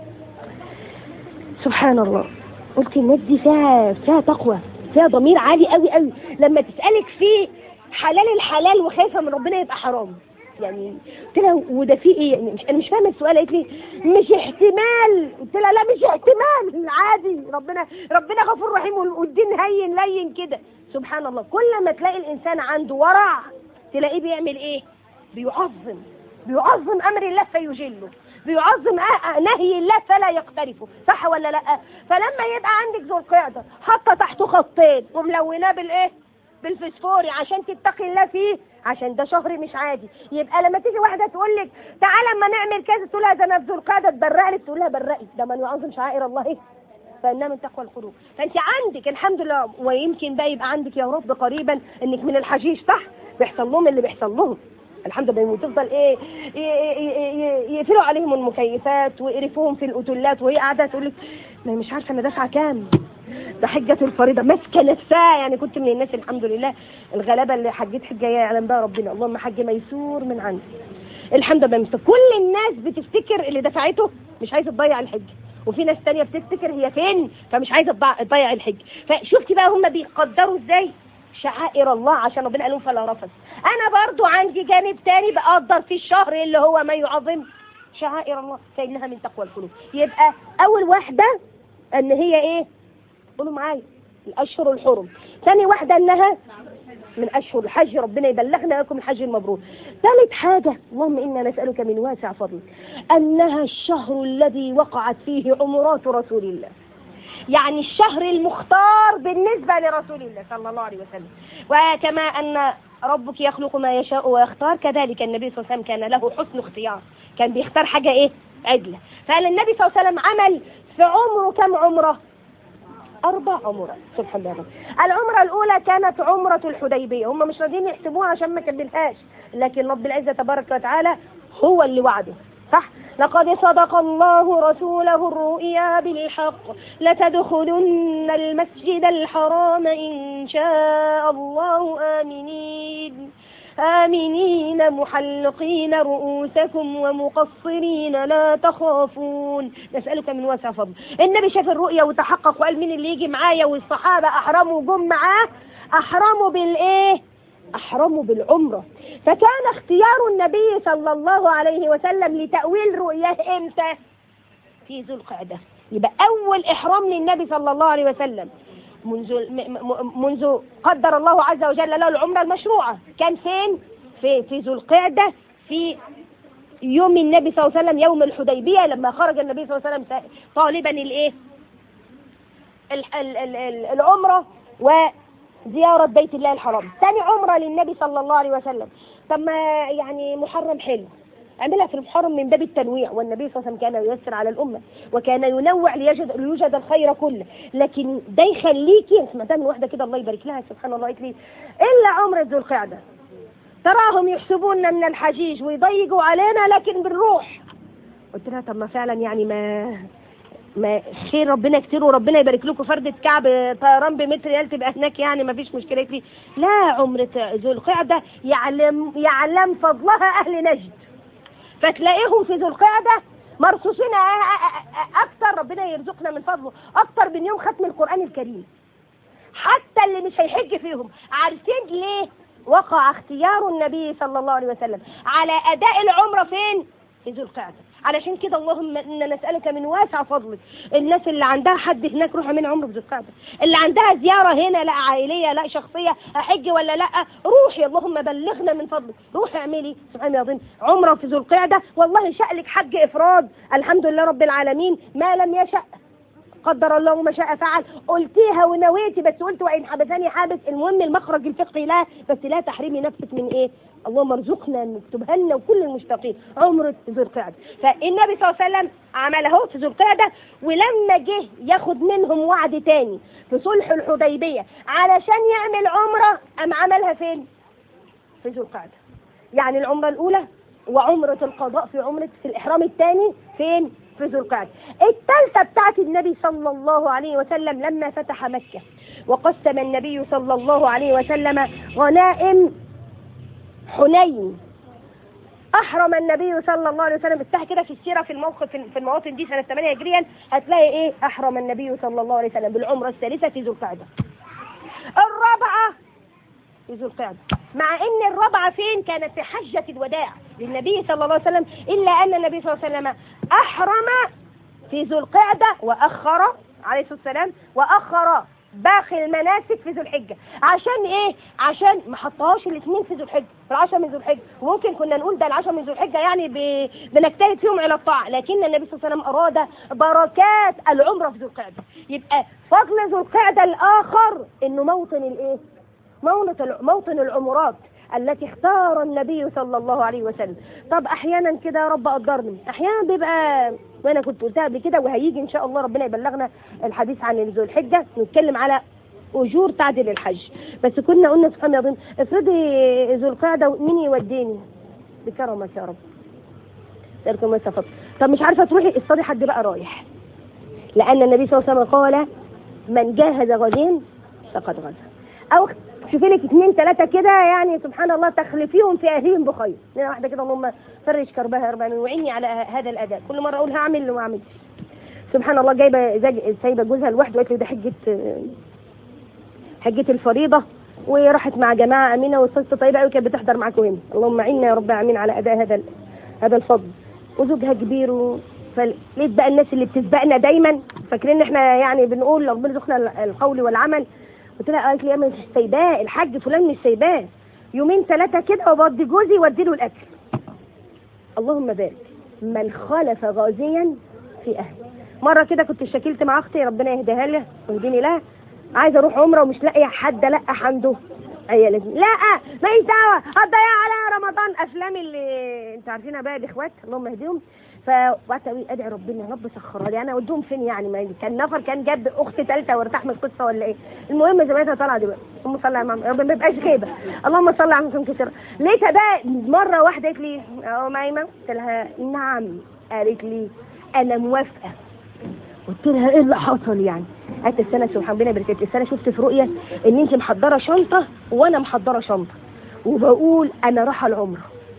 سبحان الله قلت الناس دي فيها فيها تقوى فيها ضمير عالي قوي قوي لما تسالك في حلال الحلال وخايفه من ربنا يبقى حرام يعني قلت لها وده في ايه يعني مش انا مش فاهمه السؤال قالت لي مش احتمال قلت لها لا مش احتمال عادي ربنا ربنا غفور رحيم والدين هين لين كده سبحان الله كل ما تلاقي الانسان عنده ورع تلاقيه بيعمل ايه بيعظم بيعظم امر الله فيجله بيعظم أه- نهي الله فلا يقترفه صح ولا لا فلما يبقى عندك ذو القعده حاطه تحته خطين وملوناه بالايه بالفسفوري عشان تتقي الله فيه عشان ده شهر مش عادي يبقى لما تيجي واحده تقول لك تعالى اما نعمل كذا تقول لها ده انا في ذو القعده تبرق لك تقول لها برقي ده من يعظم شعائر الله فانها من تقوى القلوب فانت عندك الحمد لله ويمكن بقى يبقى عندك يا رب قريبا انك من الحشيش صح بيحصل لهم اللي بيحصل لهم الحمد لله وتفضل ايه ي- ي- ي- يقفلوا عليهم المكيفات ويقرفوهم في الاوتيلات وهي قاعده تقول لك ما مش عارفه انا دافعه كام ده حجة الفريضة ماسكة نفسها يعني كنت من الناس الحمد لله الغلابة اللي حجيت حجة يعلم بها ربنا اللهم حج ميسور من عندي الحمد لله مستر. كل الناس بتفتكر اللي دفعته مش عايزة تضيع الحج وفي ناس تانية بتفتكر هي فين فمش عايزة تضيع- تضيع الحج فشفتي بقى هم بيقدروا ازاي شعائر الله عشان ربنا قال لهم فلا رفث انا برضو عندي جانب تاني بقدر في الشهر اللي هو ما يعظم شعائر الله فانها من تقوى القلوب يبقى اول واحده ان هي ايه قولوا معايا الاشهر الحرم ثاني واحده انها من اشهر الحج ربنا يبلغنا لكم الحج المبرور ثالث حاجه اللهم انا نسالك من واسع فضلك انها الشهر الذي وقعت فيه عمرات رسول الله يعني الشهر المختار بالنسبة لرسول الله صلى الله عليه وسلم وكما أن ربك يخلق ما يشاء ويختار كذلك النبي صلى الله عليه وسلم كان له حسن اختيار كان بيختار حاجة إيه عدلة فقال النبي صلى الله عليه وسلم عمل في عمره كم عمرة أربع عمرات سبحان الله العمرة الأولى كانت عمرة الحديبية هم مش راضيين يحسبوها عشان ما كملهاش لكن رب العزة تبارك وتعالى هو اللي وعده صح لقد صدق الله رسوله الرؤيا بالحق لتدخلن المسجد الحرام إن شاء الله آمنين آمنين محلقين رؤوسكم ومقصرين لا تخافون نسألك من واسع فضل النبي شاف الرؤيا وتحقق وقال مين اللي يجي معايا والصحابة أحرموا جم معاه أحرموا بالإيه أحرموا بالعمرة فكان اختيار النبي صلى الله عليه وسلم لتأويل رؤياه إمتى في ذو القعدة يبقى أول إحرام للنبي صلى الله عليه وسلم منذ منذ قدر الله عز وجل له العمرة المشروعة كان فين؟ في في ذو القعدة في يوم النبي صلى الله عليه وسلم يوم الحديبية لما خرج النبي صلى الله عليه وسلم طالبا الايه؟ العمرة وزيارة بيت الله الحرام ثاني عمرة للنبي صلى الله عليه وسلم طب ما يعني محرم حلو عملها في المحرم من باب التنويع والنبي صلى الله عليه وسلم كان ييسر على الامه وكان ينوع ليجد ليوجد الخير كله لكن ده يخليكي سمعتها من واحده كده الله يبارك لها سبحان الله قالت لي الا عمره ذو القعده تراهم يحسبون من الحجيج ويضيقوا علينا لكن بنروح قلت لها طب ما فعلا يعني ما ما خير ربنا كتير وربنا يبارك لكم فردة كعب طيران ب 100 ريال تبقى هناك يعني ما فيش مشكله لي لا عمرة ذو القعده يعلم يعلم فضلها اهل نجد فتلاقيهم في ذو القعدة مرصوصين أكتر ربنا يرزقنا من فضله أكتر من يوم ختم القرآن الكريم حتى اللي مش هيحج فيهم عارفين ليه وقع اختيار النبي صلى الله عليه وسلم على أداء العمرة فين في ذو القعدة علشان كده اللهم إنا نسألك من واسع فضلك الناس اللي عندها حد هناك روح من عمره في ذو القعدة اللي عندها زيارة هنا لا عائلية لا شخصية أحج ولا لا روحي اللهم بلغنا من فضلك روحي اعملي سبحان الله العظيم عمرة في ذو القعدة والله شألك حج إفراد الحمد لله رب العالمين ما لم يشأ قدر الله ما شاء فعل قلتيها ونويتي بس قلت وان حبسني حابس المهم المخرج الفقهي لا بس لا تحرمي نفسك من ايه اللهم ارزقنا نكتبها لنا وكل المشتاقين عمرة ذو القعدة فالنبي صلى الله عليه وسلم عمل اهو في ذو القعدة ولما جه ياخد منهم وعد تاني في صلح الحديبية علشان يعمل عمرة قام عملها فين؟ في ذو القعدة يعني العمرة الأولى وعمرة القضاء في عمرة في الإحرام الثاني فين؟ في ذو القعدة الثالثة بتاعت النبي صلى الله عليه وسلم لما فتح مكة وقسم النبي صلى الله عليه وسلم غنائم حنين احرم النبي صلى الله عليه وسلم افتح كده في السيره في الموقف في المواطن دي سنه 8 هجريا هتلاقي ايه احرم النبي صلى الله عليه وسلم بالعمره الثالثه في ذو القعده الرابعه في ذو القعده مع ان الرابعه فين كانت في حجه الوداع للنبي صلى الله عليه وسلم الا ان النبي صلى الله عليه وسلم احرم في ذو القعده واخر عليه الصلاه والسلام واخر باقي المناسك في ذو الحجة عشان ايه عشان ما حطهاش الاثنين في ذو الحجة في العشر من ذو الحجة وممكن كنا نقول ده العشر من ذو الحجة يعني ب... بنجتهد فيهم على الطاعة لكن النبي صلى الله عليه وسلم اراد بركات العمرة في ذو القعدة يبقى فضل ذو القعدة الاخر انه موطن الايه موطن موطن العمرات التي اختار النبي صلى الله عليه وسلم طب احيانا كده يا رب قدرني احيانا بيبقى وانا كنت قلتها قبل كده وهيجي ان شاء الله ربنا يبلغنا الحديث عن ذو الحجه نتكلم على اجور تعدل الحج بس كنا قلنا سبحان الله افرضي ذو القعده مين يوديني بكرمك يا رب سألكم ما استفدت طب مش عارفه تروحي اصطادي حد بقى رايح لان النبي صلى الله عليه وسلم قال من جاهز غدين فقد غزا او شوفي لك اثنين ثلاثة كده يعني سبحان الله تخلفيهم في أهلهم بخير لنا واحدة كده اللهم فرج كربها يا رب العالمين وعيني على هذا الأداء كل مرة أقول هعمل وما أعملش سبحان الله جايبة زج... سايبة جوزها لوحده وقالت لي ده حجة حجة الفريضة وراحت مع جماعة أمينة والست طيبة قوي كانت بتحضر معاكم هنا اللهم عنا يا رب العالمين على أداء هذا ال... هذا الفضل وزوجها كبير و... فلقيت بقى الناس اللي بتسبقنا دايما فاكرين ان احنا يعني بنقول ربنا يرزقنا القول والعمل قلت لها قالت لي يا مش سايباه الحاج فلان مش سايباه يومين ثلاثه كده وبودي جوزي وادي له الاكل اللهم بارك من خالف غازيا في اهله مره كده كنت شكلت مع اختي ربنا يهديها لها ويهديني لها عايزه اروح عمره ومش لاقيه حد لا عنده عيال لا ماليش دعوه هتضيع عليها رمضان افلام اللي انتوا عارفينها بقى الاخوات اللهم يهديهم فقعدت اقول ادعي ربنا يا رب سخرها لي انا اوديهم فين يعني ما كان نفر كان جاب اخت ثالثه وارتاح من القصه ولا ايه المهم زمانتها طالعه دلوقتي اللهم صل على محمد ما يبقاش غيبه اللهم صل على محمد كتير لقيتها بقى مره واحده قالت لي اه مايمه قلت لها نعم قالت لي انا موافقه قلت لها ايه اللي حصل يعني قالت السنه سبحان ربنا يبارك السنه شفت في رؤيه ان انت محضره شنطه وانا محضره شنطه وبقول انا رايحه العمره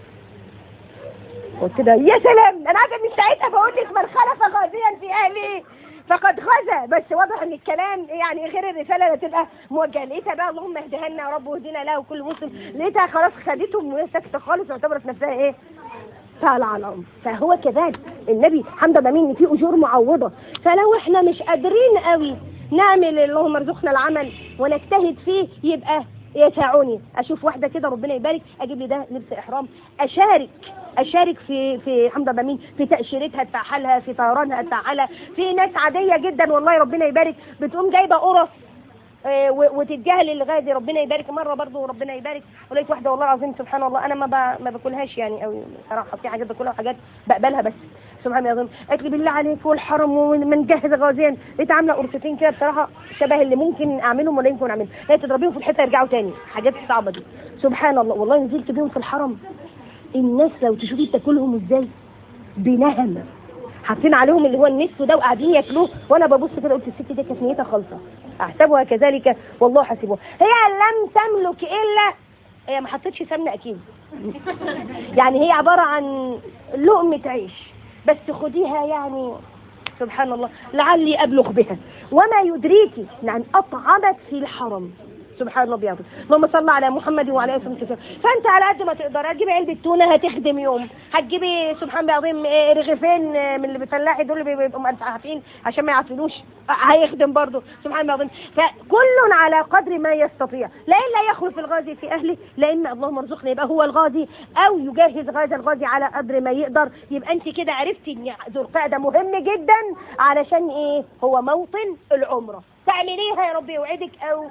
قلت لها يا سلام انا قاعده من ساعتها بقول لك من خلف غازيا في اهله فقد غزا بس واضح ان الكلام يعني غير الرساله اللي تبقى موجهه لقيتها بقى اللهم اهدها لنا يا رب واهدنا له وكل مسلم لقيتها خلاص خدتهم وهي ساكته خالص واعتبرت نفسها ايه طالعه الامر فهو كذلك النبي حمد بمين ان في اجور معوضه فلو احنا مش قادرين قوي نعمل اللهم ارزقنا العمل ونجتهد فيه يبقى يسعوني اشوف واحده كده ربنا يبارك اجيب لي ده لبس احرام اشارك اشارك في في حمد بمين في تاشيرتها تفعلها في طيرانها تفعلها في ناس عاديه جدا والله ربنا يبارك بتقوم جايبه قرص آه، و- وتتجاهل الغازي ربنا يبارك مره برضه ربنا يبارك ولقيت واحده والله العظيم سبحان الله انا ما ب... ما باكلهاش يعني قوي صراحه في حاجات باكلها وحاجات بقبلها بس سبحان الله العظيم قالت لي بالله عليك والحرم ومنجهز غازيا لقيت عامله قرصتين كده بصراحه شبه اللي ممكن اعملهم ولا يمكن اعملهم لقيت تضربيهم في الحته يرجعوا تاني حاجات صعبه دي سبحان الله والله نزلت بيهم في الحرم الناس لو تشوفي بتاكلهم ازاي بنهم حاطين عليهم اللي هو النصف ده وقاعدين ياكلوه وانا ببص كده قلت الست دي كانت نيتها خالصه احسبها كذلك والله حسبها هي لم تملك الا هي ما حطتش سمنه اكيد يعني هي عباره عن لقمه عيش بس خديها يعني سبحان الله لعلي ابلغ بها وما يدريك يعني اطعمت في الحرم سبحان الله بيعظم اللهم صل على محمد وعلى اله وصحبه فانت على قد ما تقدر هتجيبي علبه تونه هتخدم يوم هتجيبي سبحان الله العظيم آه، رغيفين آه، من اللي بيفلاحي دول اللي بيبقوا عارفين عشان ما يعفنوش آه، هيخدم برضه سبحان الله العظيم فكل على قدر ما يستطيع لئن لا يخلف الغازي في اهله لان اللهم ارزقنا يبقى هو الغازي او يجهز هذا الغازي على قدر ما يقدر يبقى انت كده عرفتي ان ذو القعده مهم جدا علشان ايه هو موطن العمره تعمليها يا رب يوعدك او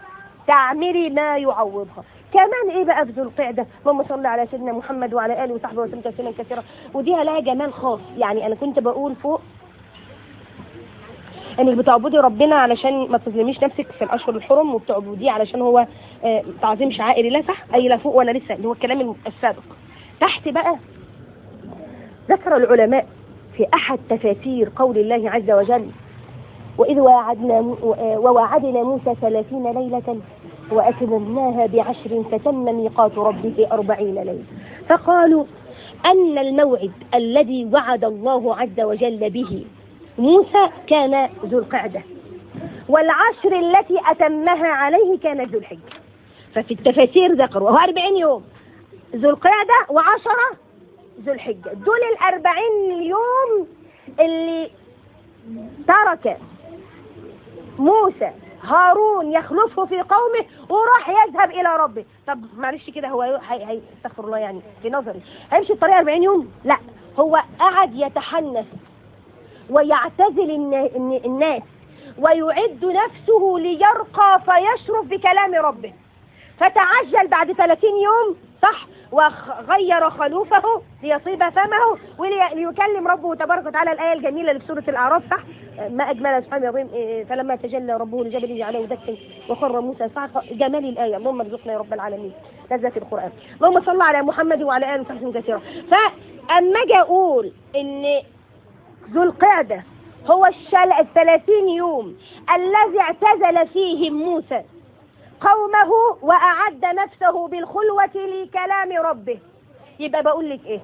تعملي ما يعوضها كمان ايه بقى في ذو القعده اللهم صل على سيدنا محمد وعلى اله وصحبه وسلم تسليما كثيرا ودي لها جمال خاص يعني انا كنت بقول فوق انك بتعبدي ربنا علشان ما تظلميش نفسك في الاشهر الحرم وبتعبديه علشان هو آه، تعظيم شعائر الله صح اي لا فوق ولا لسه اللي هو الكلام السابق تحت بقى ذكر العلماء في احد تفاسير قول الله عز وجل وإذ وعدنا ووعدنا موسى ثلاثين ليلة وأتممناها بعشر فتم ميقات ربه أربعين ليلة فقالوا أن الموعد الذي وعد الله عز وجل به موسى كان ذو القعدة والعشر التي أتمها عليه كانت ذو الحجة ففي التفاسير ذكروا وهو أربعين يوم ذو القعدة وعشرة ذو الحجة دول الأربعين يوم اللي ترك موسى هارون يخلفه في قومه وراح يذهب الى ربه طب معلش كده هو هي هي استغفر الله يعني في نظري هيمشي الطريق 40 يوم لا هو قعد يتحنث ويعتزل النا- الن- الناس ويعد نفسه ليرقى فيشرف بكلام ربه فتعجل بعد 30 يوم صح وغير خلوفه ليصيب فمه وليكلم ربه تبارك وتعالى الآية الجميلة اللي في سورة الأعراف صح ما أجمل سبحانه العظيم إيه، فلما تجلى ربه لجبل جعله دكا وخر موسى صعقا جمال الآية اللهم ارزقنا يا رب العالمين لذة القرآن اللهم صل على محمد وعلى آله وصحبه كثيرا فأما أجي أقول إن ذو القعدة هو الشل الثلاثين يوم الذي اعتزل فيهم موسى قومه وأعد نفسه بالخلوة لكلام ربه يبقى بقول لك ايه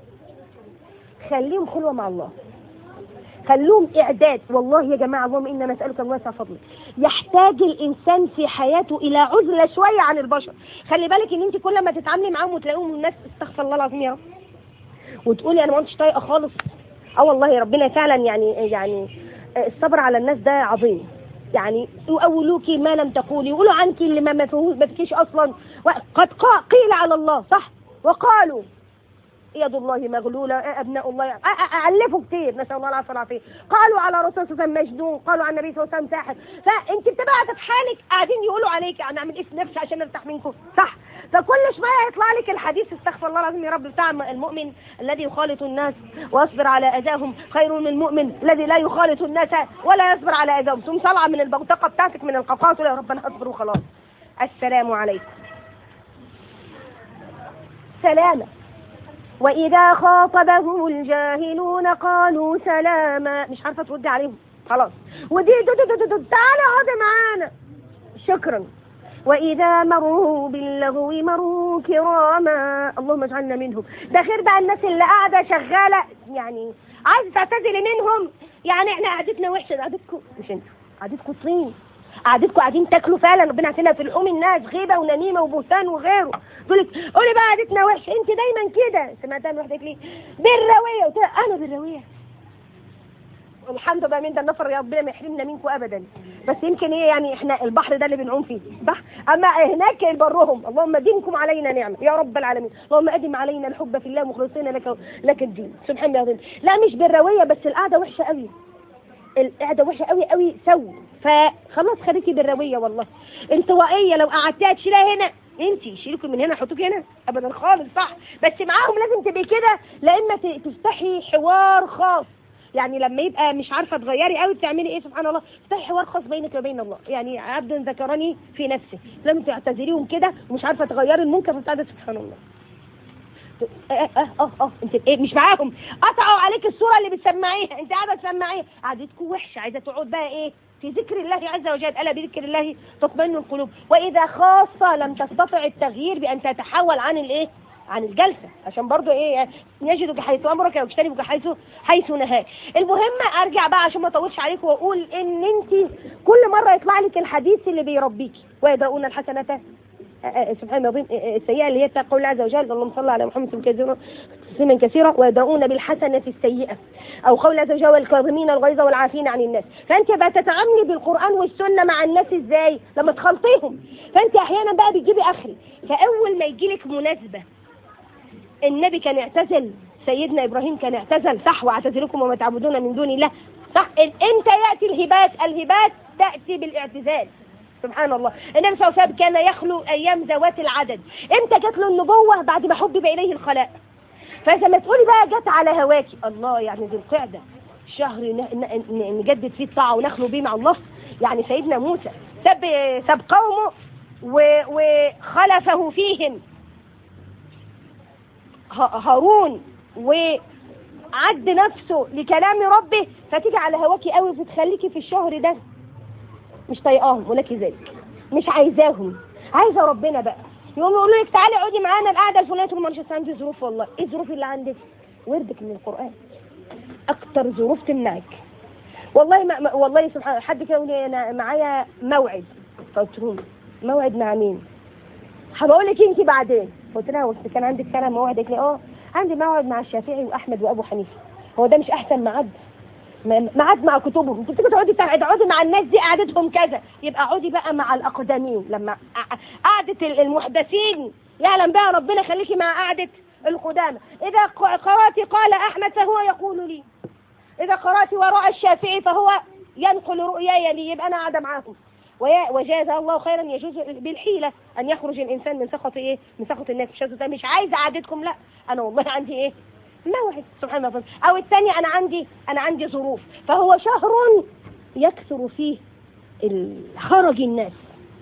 خليهم خلوة مع الله خلوهم إعداد والله يا جماعة اللهم إنا نسألك من واسع فضلك يحتاج الإنسان في حياته إلى عزلة شوية عن البشر خلي بالك إن أنت كل ما تتعاملي معاهم وتلاقيهم الناس استغفر الله العظيم يا رب وتقولي أنا ما كنتش طايقة خالص اه والله ربنا فعلا يعني يعني الصبر على الناس ده عظيم يعني يؤولوك ما لم تقولي يقولوا عنك اللي ما ما فيهوش ما فيكيش اصلا وقد قا- قيل على الله صح وقالوا يد الله مغلولة أبناء الله أ- أ- أعلفوا كتير نسأل الله العافية والعافية قالوا على رسول صلى الله عليه وسلم مجنون قالوا على النبي صلى الله عليه وسلم ساحر فأنت بتبقى قاعدة في حالك قاعدين يقولوا عليك أنا أعمل إيه في نفسي عشان أرتاح منكم صح فكل شويه يطلع لك الحديث استغفر الله العظيم يا رب بتاع المؤمن الذي يخالط الناس ويصبر على اذاهم خير من المؤمن الذي لا يخالط الناس ولا يصبر على اذاهم ثم طالعه من البوتقه بتاعتك من القفاز يا رب انا اصبر وخلاص السلام عليكم سلامة وإذا خاطبهم الجاهلون قالوا سلاما مش عارفة تردي عليهم خلاص ودي دو دو دو دو دو تعالى اقعدي معانا شكرا وإذا مروا باللغو مروا كراما اللهم اجعلنا منهم ده غير بقى الناس اللي قاعدة شغالة يعني عايزة تعتزلي منهم يعني احنا قعدتنا وحشة ده قعدتكم مش انتوا قعدتكم طين قعدتكم قاعدين تاكلوا فعلا ربنا عارفينها في لحوم الناس غيبه ونميمه وبهتان وغيره تقول لك قولي بقى قعدتنا وحشه انت دايما كده سمعتها من واحده قالت لي بالراويه قلت لها انا بالراويه الحمد لله من ده النفر ربنا ما يحرمنا منكم ابدا بس يمكن ايه يعني احنا البحر ده اللي بنعوم فيه بحر اما هناك برهم اللهم دينكم علينا نعمه يا رب العالمين اللهم ادم علينا الحب في الله مخلصين لك لك الدين سبحان الله لا مش بالراويه بس القعده وحشه قوي القعده وحشه قوي قوي سو فخلاص خليكي بالراويه والله انطوائيه لو قعدتيها تشيلها هنا انت شيلكم من هنا حطوك هنا ابدا خالص صح بس معاهم لازم تبقي كده لا اما ت- تفتحي حوار خاص يعني لما يبقى مش عارفه تغيري قوي بتعملي ايه سبحان الله افتحي حوار خاص بينك وبين الله يعني عبد ذكرني في نفسه لازم تعتذريهم كده ومش عارفه تغيري المنكر بتاع ده سبحان الله اه اه اه اه انت ايه مش معاهم قطعوا عليك الصوره اللي بتسمعيها انت قاعده تسمعيها قعدتكم وحشه عايزه تقعد بقى ايه في ذكر الله عز وجل الا بذكر الله تطمئن القلوب واذا خاصه لم تستطع التغيير بان تتحول عن الايه عن الجلسه عشان برضو ايه يجدك حيث امرك ويجتنبك حيث حيث نهاك المهم ارجع بقى عشان ما اطولش عليكم واقول ان انت كل مره يطلع لك الحديث اللي بيربيكي ويدرؤون الحسنات آه، آه، سبحان الله العظيم، آه، آه، السيئة اللي هي بتاع قول الله عز وجل اللهم صل على محمد كثيرا تسليما كثيرا ويدرؤون بالحسنة السيئة أو قول الله عز وجل والكاظمين الغيظ والعافين عن الناس فأنت بقى تتعاملي بالقرآن والسنة مع الناس إزاي لما تخلطيهم فأنت أحيانا بقى بتجيبي آخري فأول ما يجيلك مناسبة النبي كان اعتزل سيدنا إبراهيم كان اعتزل صح واعتزلكم وما تعبدون من دون الله صح امتى يأتي الهبات الهبات تأتي بالاعتزال سبحان الله النبي صلى الله عليه وسلم كان يخلو ايام ذوات العدد امتى جات له النبوه بعد ما حبب اليه الخلاء فاذا ما تقولي بقى جت على هواكي الله يعني ذي القعده شهر ن- ن- ن- نجدد فيه الطاعه ونخلو بيه مع الله يعني سيدنا موسى سب سب قومه و- وخلفه فيهم ه- هارون وعد نفسه لكلام ربه فتيجي على هواكي قوي فتخليكي في الشهر ده مش طايقاهم ولك ذلك مش عايزاهم عايزه ربنا بقى يقوم يقولوا لك تعالي اقعدي معانا القعده الفلانيه تقول ما أنا عندي ظروف والله ايه الظروف اللي عندك وردك من القران اكتر ظروف تمنعك والله ما ما- والله سبحان الله حد كده يقول لي انا معايا موعد فقلت لهم موعد مع مين؟ هبقول لك انت بعدين قلت لها هو أنت كان عندك فعلا موعد قالت لي اه عندي موعد مع الشافعي واحمد وابو حنيفه هو ده مش احسن ميعاد م- ميعاد مع كتبهم انت بتيجي تقعدي تع- تقعدي مع الناس دي قعدتهم كذا يبقى اقعدي بقى مع الاقدمين لما ق- قعده ال- المحدثين يعلم بقى ربنا خليكي مع قعده القدامى اذا ق- قرات قال احمد فهو يقول لي اذا قرات وراء الشافعي فهو ينقل رؤياي لي يبقى انا قاعده معاهم ويا- وجاز الله خيرا يجوز بالحيله ان يخرج الانسان من سخط ايه من سخط الناس مش ده مش عايزه قعدتكم لا انا والله عندي ايه موعد سبحان الله او الثاني انا عندي انا عندي ظروف فهو شهر يكثر فيه ال- خرج الناس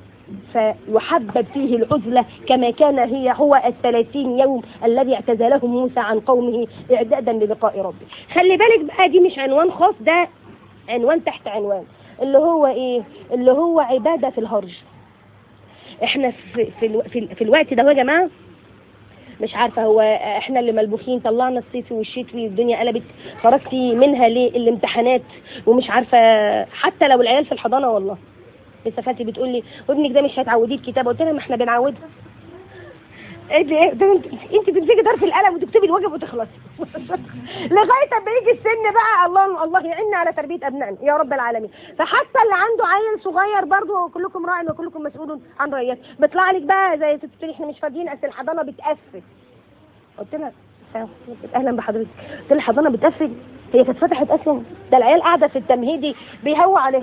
فيحبب فيه العزلة كما كان هي هو الثلاثين يوم الذي اعتزلهم موسى عن قومه إعدادا للقاء ربه خلي بالك بقى دي مش عنوان خاص ده عنوان تحت عنوان اللي هو ايه اللي هو عبادة في الهرج احنا في, في, الو- في, ال- في الوقت ده يا جماعة مش عارفة هو احنا اللي ملبوخين طلعنا الصيفي والشتوي والدنيا قلبت خرجتي منها ليه الامتحانات ومش عارفة حتى لو العيال في الحضانة والله لسه خالتي بتقول لي وابنك ده مش هتعوديه الكتابة قلت لها ما احنا بنعودها ايه ده ايه ده انت انت تمسكي ظرف القلم وتكتبي الواجب وتخلصي لغايه اما يجي السن بقى الله الله يعيننا على تربيه ابنائنا يا رب العالمين فحتى اللي عنده عيل صغير برضه كلكم راع وكلكم مسؤول عن رعيته بيطلع لك بقى زي تقولي احنا مش فاضيين اصل الحضانه بتقفل قلت لها سلام. اهلا بحضرتك قلت لها الحضانه بتقفل هي كانت فتحت اصلا ده العيال قاعده في التمهيدي بيهوى عليها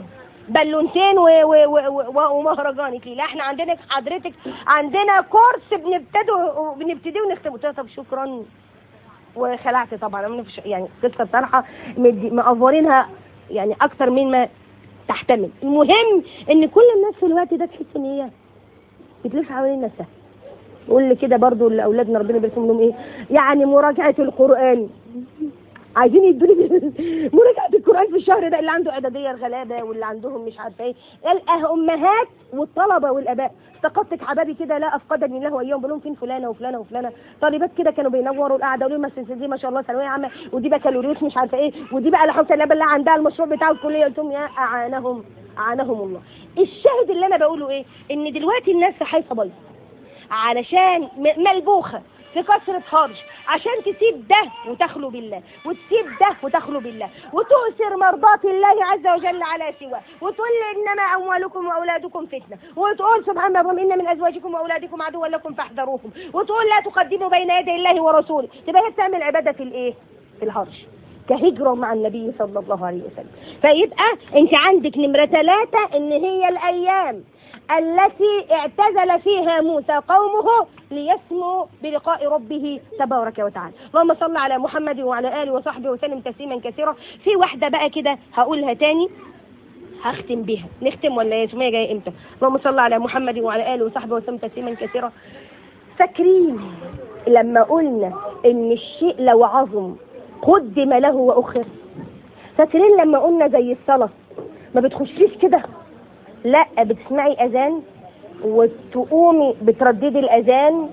بالونتين و- و- و- و- ومهرجانك ليه لا احنا عندنا حضرتك عندنا كورس بنبتدي بنبتدي ونختم قلت لها طب شكرا وخلعت طبعا أنا مش- يعني قصه بصراحه مدي- مقفرينها يعني اكتر مما تحتمل المهم ان كل الناس في الوقت ده تحس ان هي بتلف حوالين نفسها نقول لي كده برضو لاولادنا ربنا يبارك لهم ايه يعني مراجعه القران عايزين يدوني مراجعه القران في الشهر ده اللي عنده اعداديه الغلابه واللي عندهم مش عارفه ايه الامهات والطلبه والاباء افتقدتك حبايبي كده لا افقدني الله واياهم بقول لهم فين فلانه وفلانه وفلانه طالبات كده كانوا بينوروا القعده يقولوا لي مثلا دي ما شاء الله ثانويه عامه ودي بكالوريوس مش عارفه ايه ودي بقى لا حول ولا بالله عندها المشروع بتاع الكليه قلت لهم يا اعانهم اعانهم الله الشاهد اللي انا بقوله ايه ان دلوقتي الناس في حيث بايظه علشان م- ملبوخة في كثرة هرج عشان تسيب ده وتخلو بالله وتسيب ده وتخلو بالله وتؤثر مرضات الله عز وجل على سواه وتقول لي انما اموالكم واولادكم فتنه وتقول سبحان الله ان من ازواجكم واولادكم عدوا لكم فاحذروهم وتقول لا تقدموا بين يدي الله ورسوله تبقى هي بتعمل عباده في الايه؟ في الهرج كهجرة مع النبي صلى الله عليه وسلم فيبقى انت عندك نمرة ثلاثة ان هي الايام التي اعتزل فيها موسى قومه ليسموا بلقاء ربه تبارك وتعالى اللهم صل على محمد وعلى آله وصحبه وسلم تسليما كثيرا في واحدة بقى كده هقولها تاني هختم بيها نختم ولا يا سمية جاية امتى اللهم صل على محمد وعلى آله وصحبه وسلم تسليما كثيرا فاكرين لما قلنا ان الشيء لو عظم قدم له واخر فاكرين لما قلنا زي الصلاه ما بتخشيش كده لا بتسمعي اذان وتقومي بترددي الاذان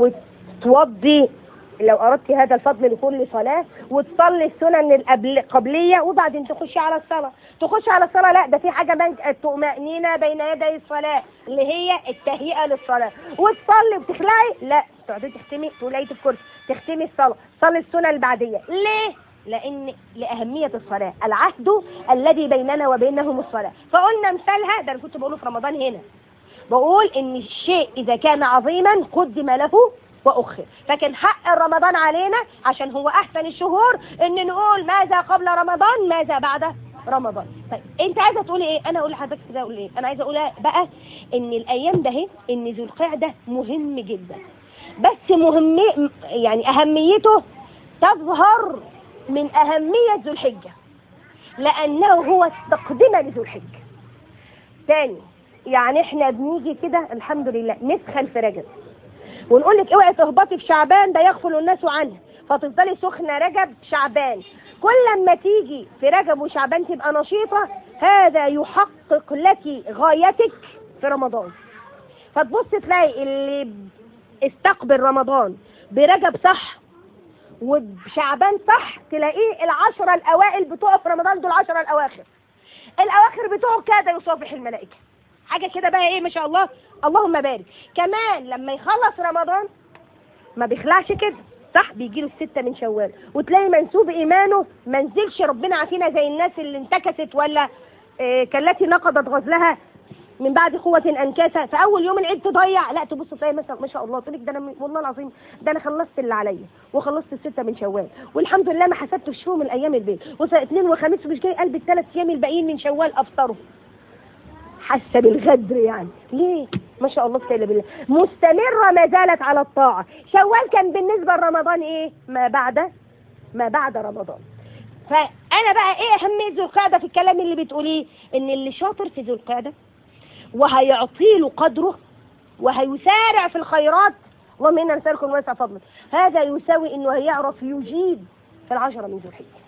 وتوضي لو اردت هذا الفضل لكل صلاه وتصلي السنن القبل- القبليه وبعدين تخشي على الصلاه تخشي على الصلاه لا ده في حاجه بنك الطمانينه بين يدي الصلاه اللي هي التهيئه للصلاه وتصلي وتخلعي لا تقعدي تختمي تقولي الكرسي تختمي الصلاه تصلي السنه البعديه ليه لان لاهميه الصلاه العهد الذي بيننا وبينهم الصلاه فقلنا مثالها ده انا كنت بقوله في رمضان هنا بقول ان الشيء اذا كان عظيما قدم له واخر فكان حق رمضان علينا عشان هو احسن الشهور ان نقول ماذا قبل رمضان ماذا بعد رمضان طيب انت عايزه تقولي ايه انا اقول لحضرتك كده اقول ايه انا عايزه اقول بقى ان الايام ده اهي ان ذو القعده مهم جدا بس مهم يعني اهميته تظهر من اهميه ذو الحجه لانه هو التقدمه لذو الحجه تاني يعني احنا بنيجي كده الحمد لله نسخن في رجب ونقول لك اوعي تهبطي في شعبان ده يغفل الناس عنه فتفضلي سخنه رجب شعبان كل لما تيجي في رجب وشعبان تبقى نشيطه هذا يحقق لك غايتك في رمضان فتبص تلاقي اللي استقبل رمضان برجب صح وبشعبان صح تلاقيه العشرة الأوائل بتوعه في رمضان دول العشرة الأواخر الأواخر بتوعه كاد يصافح الملائكة حاجة كده بقى إيه ما شاء الله اللهم بارك كمان لما يخلص رمضان ما بيخلعش كده صح بيجي له الستة من شوال وتلاقي منسوب إيمانه ما نزلش ربنا عافينا زي الناس اللي انتكست ولا آه، كالتي نقضت غزلها من بعد قوة أنكاسة في أول يوم العيد تضيع لا تبص تلاقي مثلا ما شاء الله تقول لك ده أنا من- والله العظيم ده أنا خلصت اللي عليا وخلصت الستة من شوال والحمد لله ما حسبتش فيهم الأيام البيت واثنين وخميس مش جاي قلب الثلاث أيام الباقيين من شوال أفطروا حاسه بالغدر يعني ليه ما شاء الله كتاب بالله مستمره ما زالت على الطاعه شوال كان بالنسبه لرمضان ايه ما بعد ما بعد رمضان فانا بقى ايه اهميه ذو القعده في الكلام اللي بتقوليه ان اللي شاطر في ذو القعده وهيعطي له قدره وهيسارع في الخيرات اللهم انا نسالكم واسع فضلك هذا يساوي انه هيعرف يجيد في العشره من ذو الحجه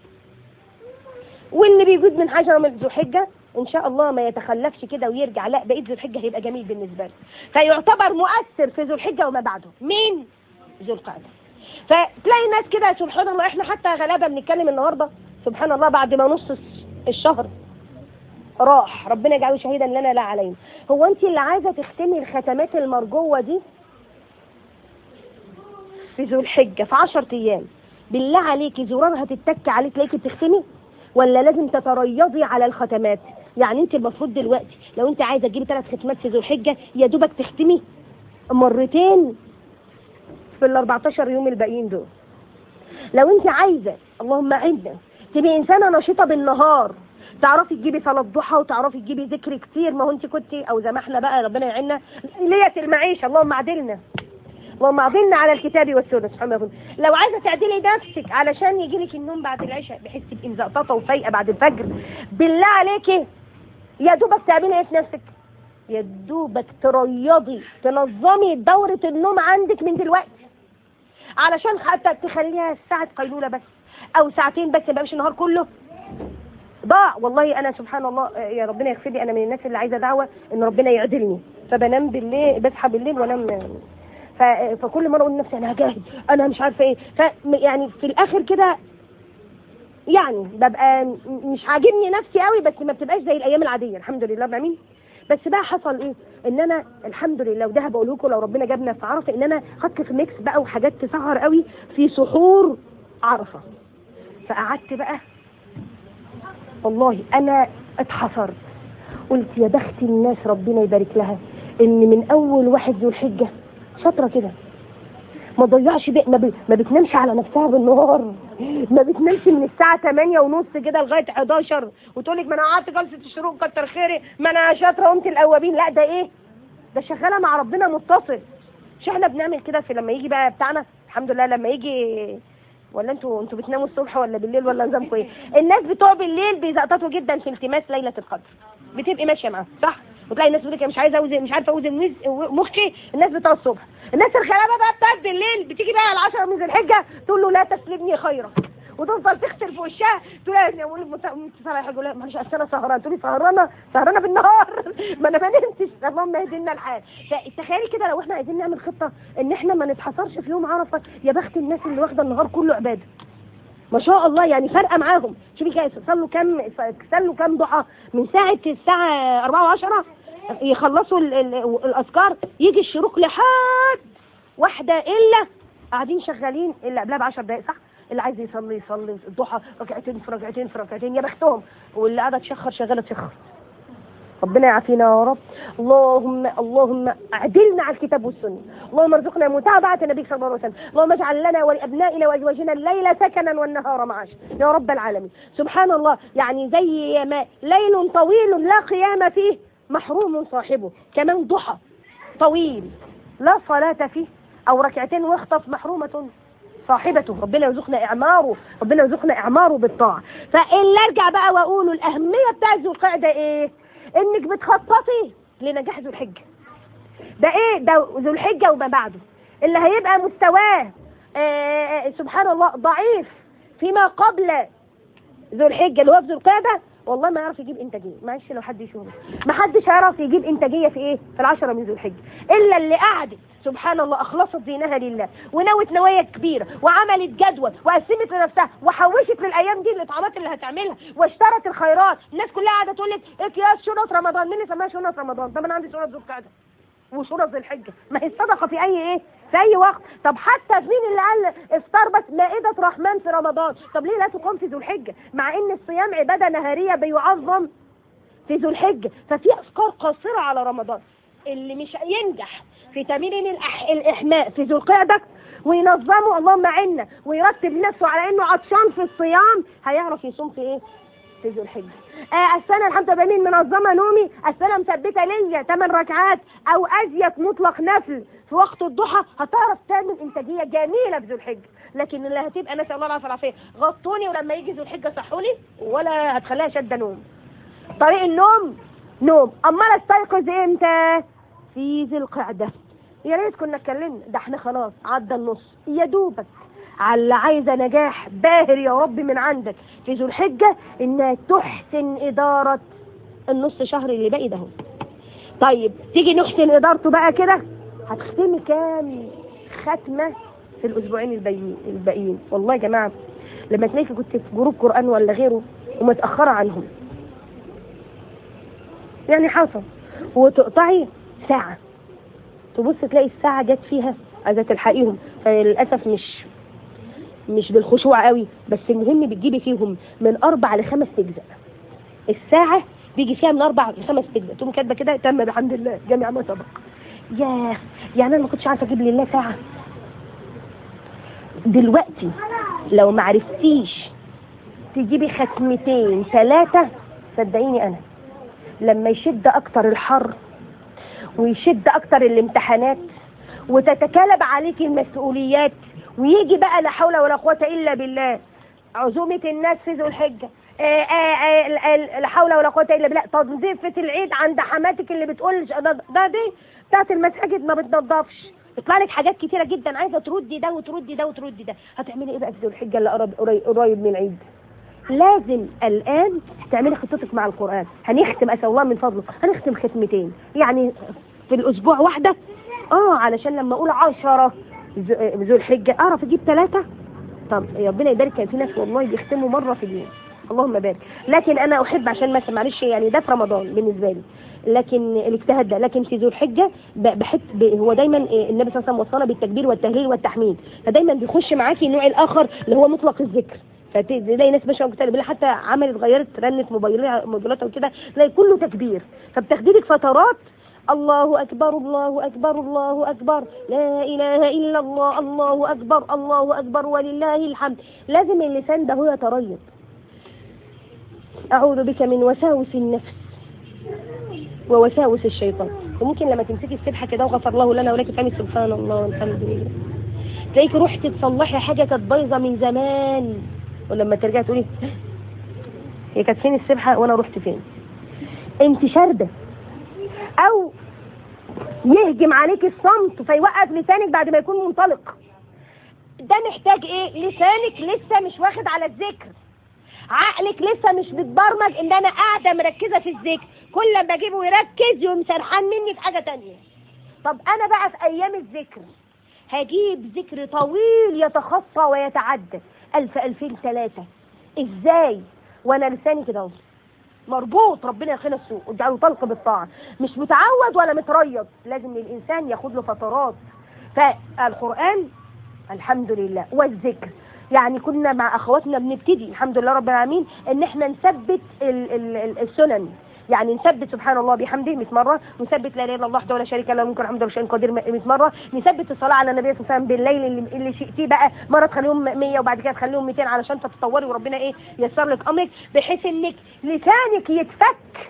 واللي بيجود من حجره من ذو الحجه ان شاء الله ما يتخلفش كده ويرجع لا بقيه ذو الحجه هيبقى جميل بالنسبه له فيعتبر مؤثر في ذو الحجه وما بعده مين ذو القعده فتلاقي ناس كده سبحان الله احنا حتى غلابه بنتكلم النهارده سبحان الله بعد ما نص الشهر راح ربنا يجعله شهيدا لنا لا علينا هو انت اللي عايزه تختمي الختمات المرجوه دي في ذو الحجه في 10 ايام بالله عليكي زرارها تتك عليك تلاقيكي بتختمي ولا لازم تتريضي على الختمات يعني انت المفروض دلوقتي لو انت عايزه تجيبي ثلاث ختمات في ذو الحجه يا دوبك تختمي مرتين في ال 14 يوم الباقيين دول لو انت عايزه اللهم عنا تبقي انسانه نشيطه بالنهار تعرفي تجيبي صلاه ضحى وتعرفي تجيبي ذكر كتير ما هو انت كنت او زي ما احنا بقى ربنا يعيننا لية المعيشه اللهم اعدلنا اللهم اعدلنا على الكتاب والسنه سبحان الله لو عايزه تعدلي نفسك علشان يجيلك النوم بعد العشاء بحيث تبقي مزقططه وفايقه بعد الفجر بالله عليكي يا دوبك تعملي ايه في نفسك يا دوبك تريضي تنظمي دورة النوم عندك من دلوقتي علشان حتى تخليها ساعة قيلولة بس او ساعتين بس ما يبقاش النهار كله ضاع والله انا سبحان الله آه، يا ربنا يغفر لي انا من الناس اللي عايزه دعوه ان ربنا يعدلني فبنام بالليل بصحى بالليل وانام ف... فكل مره اقول لنفسي انا هجاهد انا مش عارفه ايه ف يعني في الاخر كده يعني ببقى م- مش عاجبني نفسي قوي بس ما بتبقاش زي الايام العاديه الحمد لله رب العالمين بس بقى حصل ايه ان انا الحمد لله وده هبقول لكم لو ربنا جابنا في عرفه ان انا خدت في ميكس بقى وحاجات تسهر قوي في سحور عرفه فقعدت بقى والله انا اتحصرت قلت يا بخت الناس ربنا يبارك لها ان من اول واحد ذو الحجه شاطره كده ما ضيعش بق ما, ب... ما بتنامش على نفسها بالنهار ما بتنامش من الساعة 8 ونص كده لغاية 11 وتقول لك ما انا قعدت جلسة الشروق كتر خيري ما انا شاطرة قمت الاوابين لا ده ايه ده شغالة مع ربنا متصل مش احنا بنعمل كده في لما يجي بقى بتاعنا الحمد لله لما يجي ولا انتوا انتوا بتناموا الصبح ولا بالليل ولا نظامكم ايه الناس بتوع بالليل بيزقططوا جدا في التماس ليلة القدر بتبقي ماشية معاهم صح وتلاقي الناس بتقول لك مش عايزه اوزن مش عارفه اوزن وز- مخي الناس بتوع الصبح الناس الخلابه بقى بتاعت بالليل بتيجي بقى على 10 من ذي الحجه تقول له لا تسلبني خيرا وتفضل تغسل في وشها تقول لها يا ولد مت- متصل على حاجه لا معلش اصل انا سهران تقولي سهرانه سهرانه بالنهار ما انا ما نمتش اللهم اهدنا الحال فتخيلي كده لو احنا عايزين نعمل خطه ان احنا ما نتحصرش في يوم عرفه يا بخت الناس اللي واخده النهار كله عباده ما شاء الله يعني فارقه معاهم شوفي كده صلوا كام صلوا كام ضحى من ساعه الساعه 4 و10 يخلصوا ال- ال- الاذكار يجي الشروق لحد واحده الا قاعدين شغالين اللي قبلها ب 10 دقائق صح اللي عايز يصلي يصلي الضحى ركعتين في ركعتين في ركعتين يا بختهم واللي قاعده تشخر شغاله تشخر ربنا يعافينا يا رب اللهم اللهم اعدلنا على الكتاب والسنه اللهم ارزقنا متابعه النبي صلى الله عليه وسلم اللهم اجعل لنا ولابنائنا وازواجنا الليل سكنا والنهار معاشا يا رب العالمين سبحان الله يعني زي ما ليل طويل لا قيام فيه محروم صاحبه كمان ضحى طويل لا صلاة فيه أو ركعتين واخطف محرومة صاحبته ربنا يرزقنا إعماره ربنا يرزقنا إعماره بالطاعة فاللي أرجع بقى وأقوله الأهمية بتاع ذو القعدة إيه إنك بتخططي لنجاح ذو الحجة ده إيه ده ذو الحجة وما بعده اللي هيبقى مستواه آه سبحان الله ضعيف فيما قبل ذو الحجة اللي هو في ذو القعدة والله ما يعرف يجيب انتاجيه معلش لو حد يشوفه ما حدش هيعرف يجيب انتاجيه في ايه في العشرة من ذو الحجة الا اللي قعدت سبحان الله اخلصت دينها لله ونوت نوايا كبيره وعملت جدول وقسمت لنفسها وحوشت للايام دي الاطعامات اللي هتعملها واشترت الخيرات الناس كلها قاعده تقول لك اكياس شنط رمضان مين اللي سماها شنط رمضان طب انا عندي شنط ذو القعده وشنط ذي الحجه ما هي الصدقه في اي ايه في اي وقت طب حتى مين اللي قال افطار بس مائده رحمن في رمضان طب ليه لا تقام في ذو الحجه مع ان الصيام عباده نهاريه بيعظم في ذو الحجه ففي افكار قاصره على رمضان اللي مش ينجح في تمرين الأح... الاحماء في ذو القعده وينظمه اللهم عنا ويرتب نفسه على انه عطشان في الصيام هيعرف يصوم في ايه في ذو الحجه آه السنه الحمد لله مين منظمه نومي السنه مثبته ليا 8 ركعات او ازيد مطلق نفل في وقت الضحى هتعرف تعمل انتاجيه جميله في ذو الحجه لكن اللي هتبقى نسال الله العافيه والعافيه غطوني ولما يجي ذو الحجه صحوني ولا هتخليها شاده نوم طريق النوم نوم امال استيقظ امتى في ذي القعده يا ريت كنا اتكلمنا ده احنا خلاص عدى النص يا دوبك على اللي عايزه نجاح باهر يا رب من عندك في ذو الحجه انها تحسن اداره النص شهر اللي باقي ده هو. طيب تيجي نحسن ادارته بقى كده هتختمي كام ختمه في الاسبوعين الباقيين الباقيين والله يا جماعه لما تلاقي كنت في جروب قران ولا غيره ومتاخره عنهم يعني حصل وتقطعي ساعه تبص تلاقي الساعه جت فيها عايزه تلحقيهم فللاسف مش مش بالخشوع قوي بس المهم بتجيبي فيهم من اربع لخمس اجزاء الساعه بيجي فيها من اربع لخمس اجزاء تقوم كاتبه كده تم بحمد الله جميع ما سبق ياه يعني انا ما كنتش عارفه اجيب لله ساعه دلوقتي لو ما عرفتيش تجيبي ختمتين ثلاثه صدقيني انا لما يشد اكتر الحر ويشد اكتر الامتحانات وتتكالب عليك المسؤوليات ويجي بقى لا حول ولا قوة الا بالله عزومة الناس في ذو الحجة آه، آه، آه، لا حول ولا قوة الا بالله تنظيفة العيد عند حماتك اللي بتقول ده, ده دي بتاعت المساجد ما بتنضفش يطلع لك حاجات كتيرة جدا عايزة تردي ده وتردي ده وتردي ده هتعملي ايه بقى في ذو الحجة اللي قرب قريب, قريب من العيد لازم الآن تعملي خطتك مع القرآن هنختم أسأل الله من فضله هنختم ختمتين يعني في الأسبوع واحدة اه علشان لما أقول عشرة ذو- ذو الحجة أعرف أجيب ثلاثة طب يا ربنا يبارك كان في ناس والله بيختموا مرة في اليوم اللهم بارك لكن أنا أحب عشان مثلا معلش يعني ده في رمضان بالنسبة لي لكن الاجتهاد ده لكن في ذو الحجة ب- بحب ب- هو دايما إيه، النبي صلى الله عليه وسلم وصانا بالتكبير والتهليل والتحميد فدايما بيخش معاكي النوع الآخر اللي هو مطلق الذكر فتلاقي ناس ماشيه كتاب بالله حتى عملت غيرت رنت موبايلها موبايلاتها وكده تلاقي كله تكبير فبتاخدي لك فترات الله اكبر الله اكبر الله اكبر لا اله الا الله الله اكبر الله اكبر ولله الحمد لازم اللسان ده هو يتريض اعوذ بك من وساوس النفس ووساوس الشيطان وممكن لما تمسكي السبحه كده وغفر الله لنا ولك تعملي سبحان الله والحمد لله تلاقيكي رحتي تصلحي حاجه كانت بايظه من زمان ولما ترجعي تقولي هي كانت فين السبحه وانا رحت فين انت شارده او يهجم عليك الصمت فيوقف لسانك بعد ما يكون منطلق ده محتاج ايه لسانك لسه مش واخد على الذكر عقلك لسه مش متبرمج ان انا قاعده مركزه في الذكر كل ما اجيبه يركز يقوم سرحان مني في حاجه تانية طب انا بقى في ايام الذكر هجيب ذكر طويل يتخطى ويتعدى ألف ألفين ثلاثة إزاي وأنا لساني كده اهو مربوط ربنا يخلي السوء وجعله طلق بالطاعة مش متعود ولا متريض لازم الإنسان ياخد له فترات فالقرآن الحمد لله والذكر يعني كنا مع اخواتنا بنبتدي الحمد لله رب العالمين ان احنا نثبت ال ال ال السنن يعني نثبت سبحان الله بحمده 100 مره نثبت لا اله الا الله وحده ولا شريك له ممكن الحمد لله قدير 100 مره نثبت الصلاه على النبي صلى الله عليه وسلم بالليل اللي, اللي شئتيه بقى مره تخليهم 100 وبعد كده تخليهم 200 علشان تتطوري وربنا ايه ييسر لك امرك بحيث انك لسانك يتفك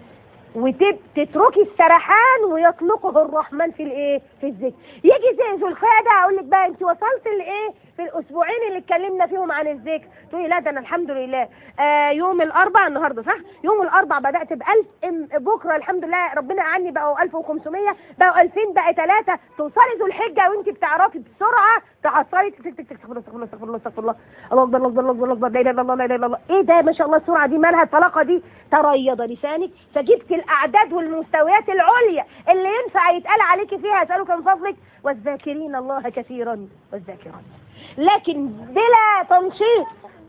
وتتركي السرحان ويطلقه الرحمن في الايه في الذكر يجي زي ذو القعده اقول لك بقى انت وصلت لايه في الاسبوعين اللي اتكلمنا فيهم عن الذكر تقولي لا ده انا الحمد لله آه يوم الاربع النهارده صح يوم الاربع بدات ب 1000 بكره الحمد لله ربنا عني بقوا 1500 بقوا 2000 بقى 3 توصلي ذو الحجه وانت بتعرفي بسرعه تحصلي تك تك تك استغفر الله استغفر الله استغفر الله استغفر الله الله اكبر الله اكبر الله اكبر الله اكبر لا اله الا الله لا اله الا الله ايه ده ما شاء الله السرعه دي مالها الطلاقه دي تريض لسانك فجبت الاعداد والمستويات العليا اللي ينفع يتقال عليكي فيها اسالك من فضلك والذاكرين الله كثيرا والذاكرات لكن بلا تنشيط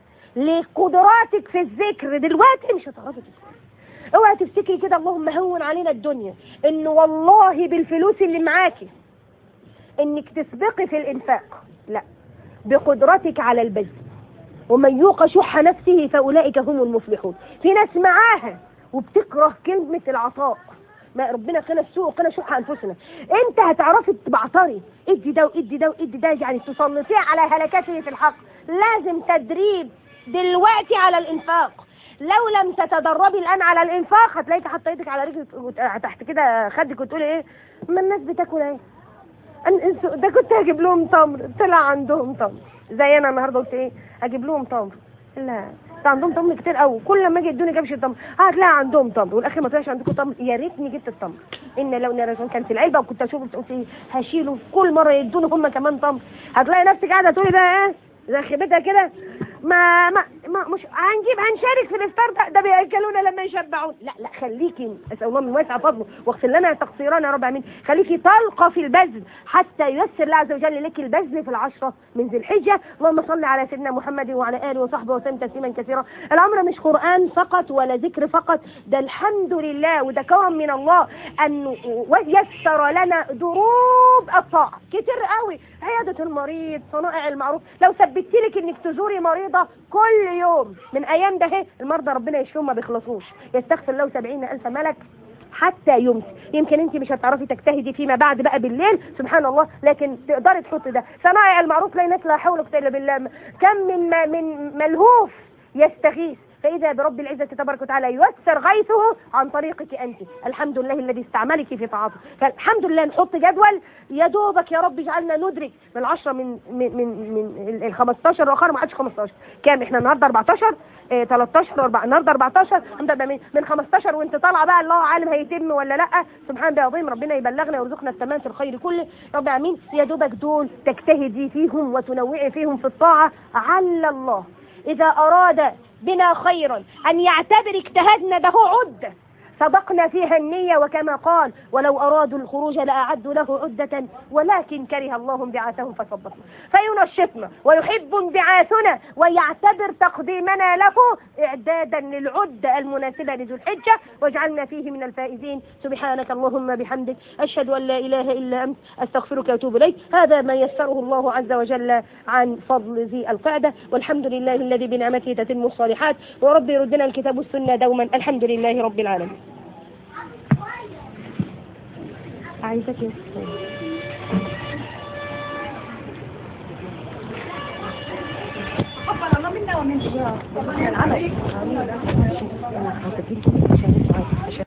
لقدراتك في الذكر دلوقتي مش هتعرفي تذكري اوعي تفتكري كده اللهم هون علينا الدنيا ان والله بالفلوس اللي معاكي انك تسبقي في الانفاق لا بقدرتك على البذل ومن يوق شح نفسه فاولئك هم المفلحون في ناس معاها وبتكره كلمه العطاء ما ربنا قنا السوء وقنا شح انفسنا انت هتعرفي تبعتري ادي ده وادي ده وادي ده يعني تسلطيه على هلكاته في الحق لازم تدريب دلوقتي على الانفاق لو لم تتدربي الان على الانفاق هتلاقيكي حاطه ايدك على رجلك وت- تحت كده خدك وتقولي ايه ما الناس بتاكل ايه أنا- ده كنت هجيب لهم تمر طلع عندهم تمر زي انا النهارده قلت ايه هجيب لهم تمر لا ده عندهم تمر كتير قوي كل ما اجي يدوني جابش التمر هتلاقي عندهم تمر والاخر ما طلعش عندكم تمر يا ريتني جبت التمر ان لو ان رجل كان في العلبه وكنت اشوف قلت ايه هشيله كل مره يدوني هم كمان تمر هتلاقي نفسك قاعده تقولي بقى ايه زي خيبتها كده ما ما ما مش هنجيب هنشارك في الافطار ده ده بياكلونا لما يشبعون لا لا خليكي اسال الله من واسع فضله واغفر لنا تقصيرنا يا رب العالمين خليكي طلقه في البذل حتى ييسر الله عز وجل لك البذل في العشره من ذي الحجه اللهم صل على سيدنا محمد وعلى اله وصحبه وسلم تسليما كثيرا الامر مش قران فقط ولا ذكر فقط ده الحمد لله وده كرم من الله انه يسر لنا دروب الطاعه كتير قوي عياده المريض صنائع المعروف لو ثبتت لك انك تزوري مريضه كل يوم من ايام ده اهي المرضى ربنا يشفيهم ما بيخلصوش يستغفر له سبعين الف ملك حتى يمسي يمكن انت مش هتعرفي تجتهدي فيما بعد بقى بالليل سبحان الله لكن تقدري تحطي ده صنائع المعروف لا ناس لا حول ولا قوه الا بالله كم من من ملهوف يستغيث فإذا برب العزة تبارك وتعالى ييسر غيثه عن طريقك أنت الحمد لله الذي استعملك في طاعته فالحمد لله نحط جدول يا دوبك يا رب اجعلنا ندرك من العشرة من من من, من ال 15 الاخر ما عادش 15 كام احنا النهارده 14 اه 13 4 النهارده 14 هنبدا من من 15 وانت طالعه بقى الله عالم هيتم ولا لا سبحان الله العظيم ربنا يبلغنا ويرزقنا التمام في الخير كله رب العالمين يا دوبك دول تجتهدي فيهم وتنوعي فيهم في الطاعه عل الله اذا اراد بنا خيرا ان يعتبر اجتهادنا ده عده صدقنا فيها النية وكما قال ولو أرادوا الخروج لأعدوا له عدة ولكن كره الله انبعاثهم فصدقنا فينشطنا ويحب انبعاثنا ويعتبر تقديمنا له إعدادا للعدة المناسبة لذو الحجة واجعلنا فيه من الفائزين سبحانك اللهم بحمدك أشهد أن لا إله إلا أنت أستغفرك وأتوب إليك هذا ما يسره الله عز وجل عن فضل ذي القعدة والحمد لله الذي بنعمته تتم الصالحات ورب يردنا الكتاب والسنة دوما الحمد لله رب العالمين عايزك يا تقبل الله منا ومنكم العمل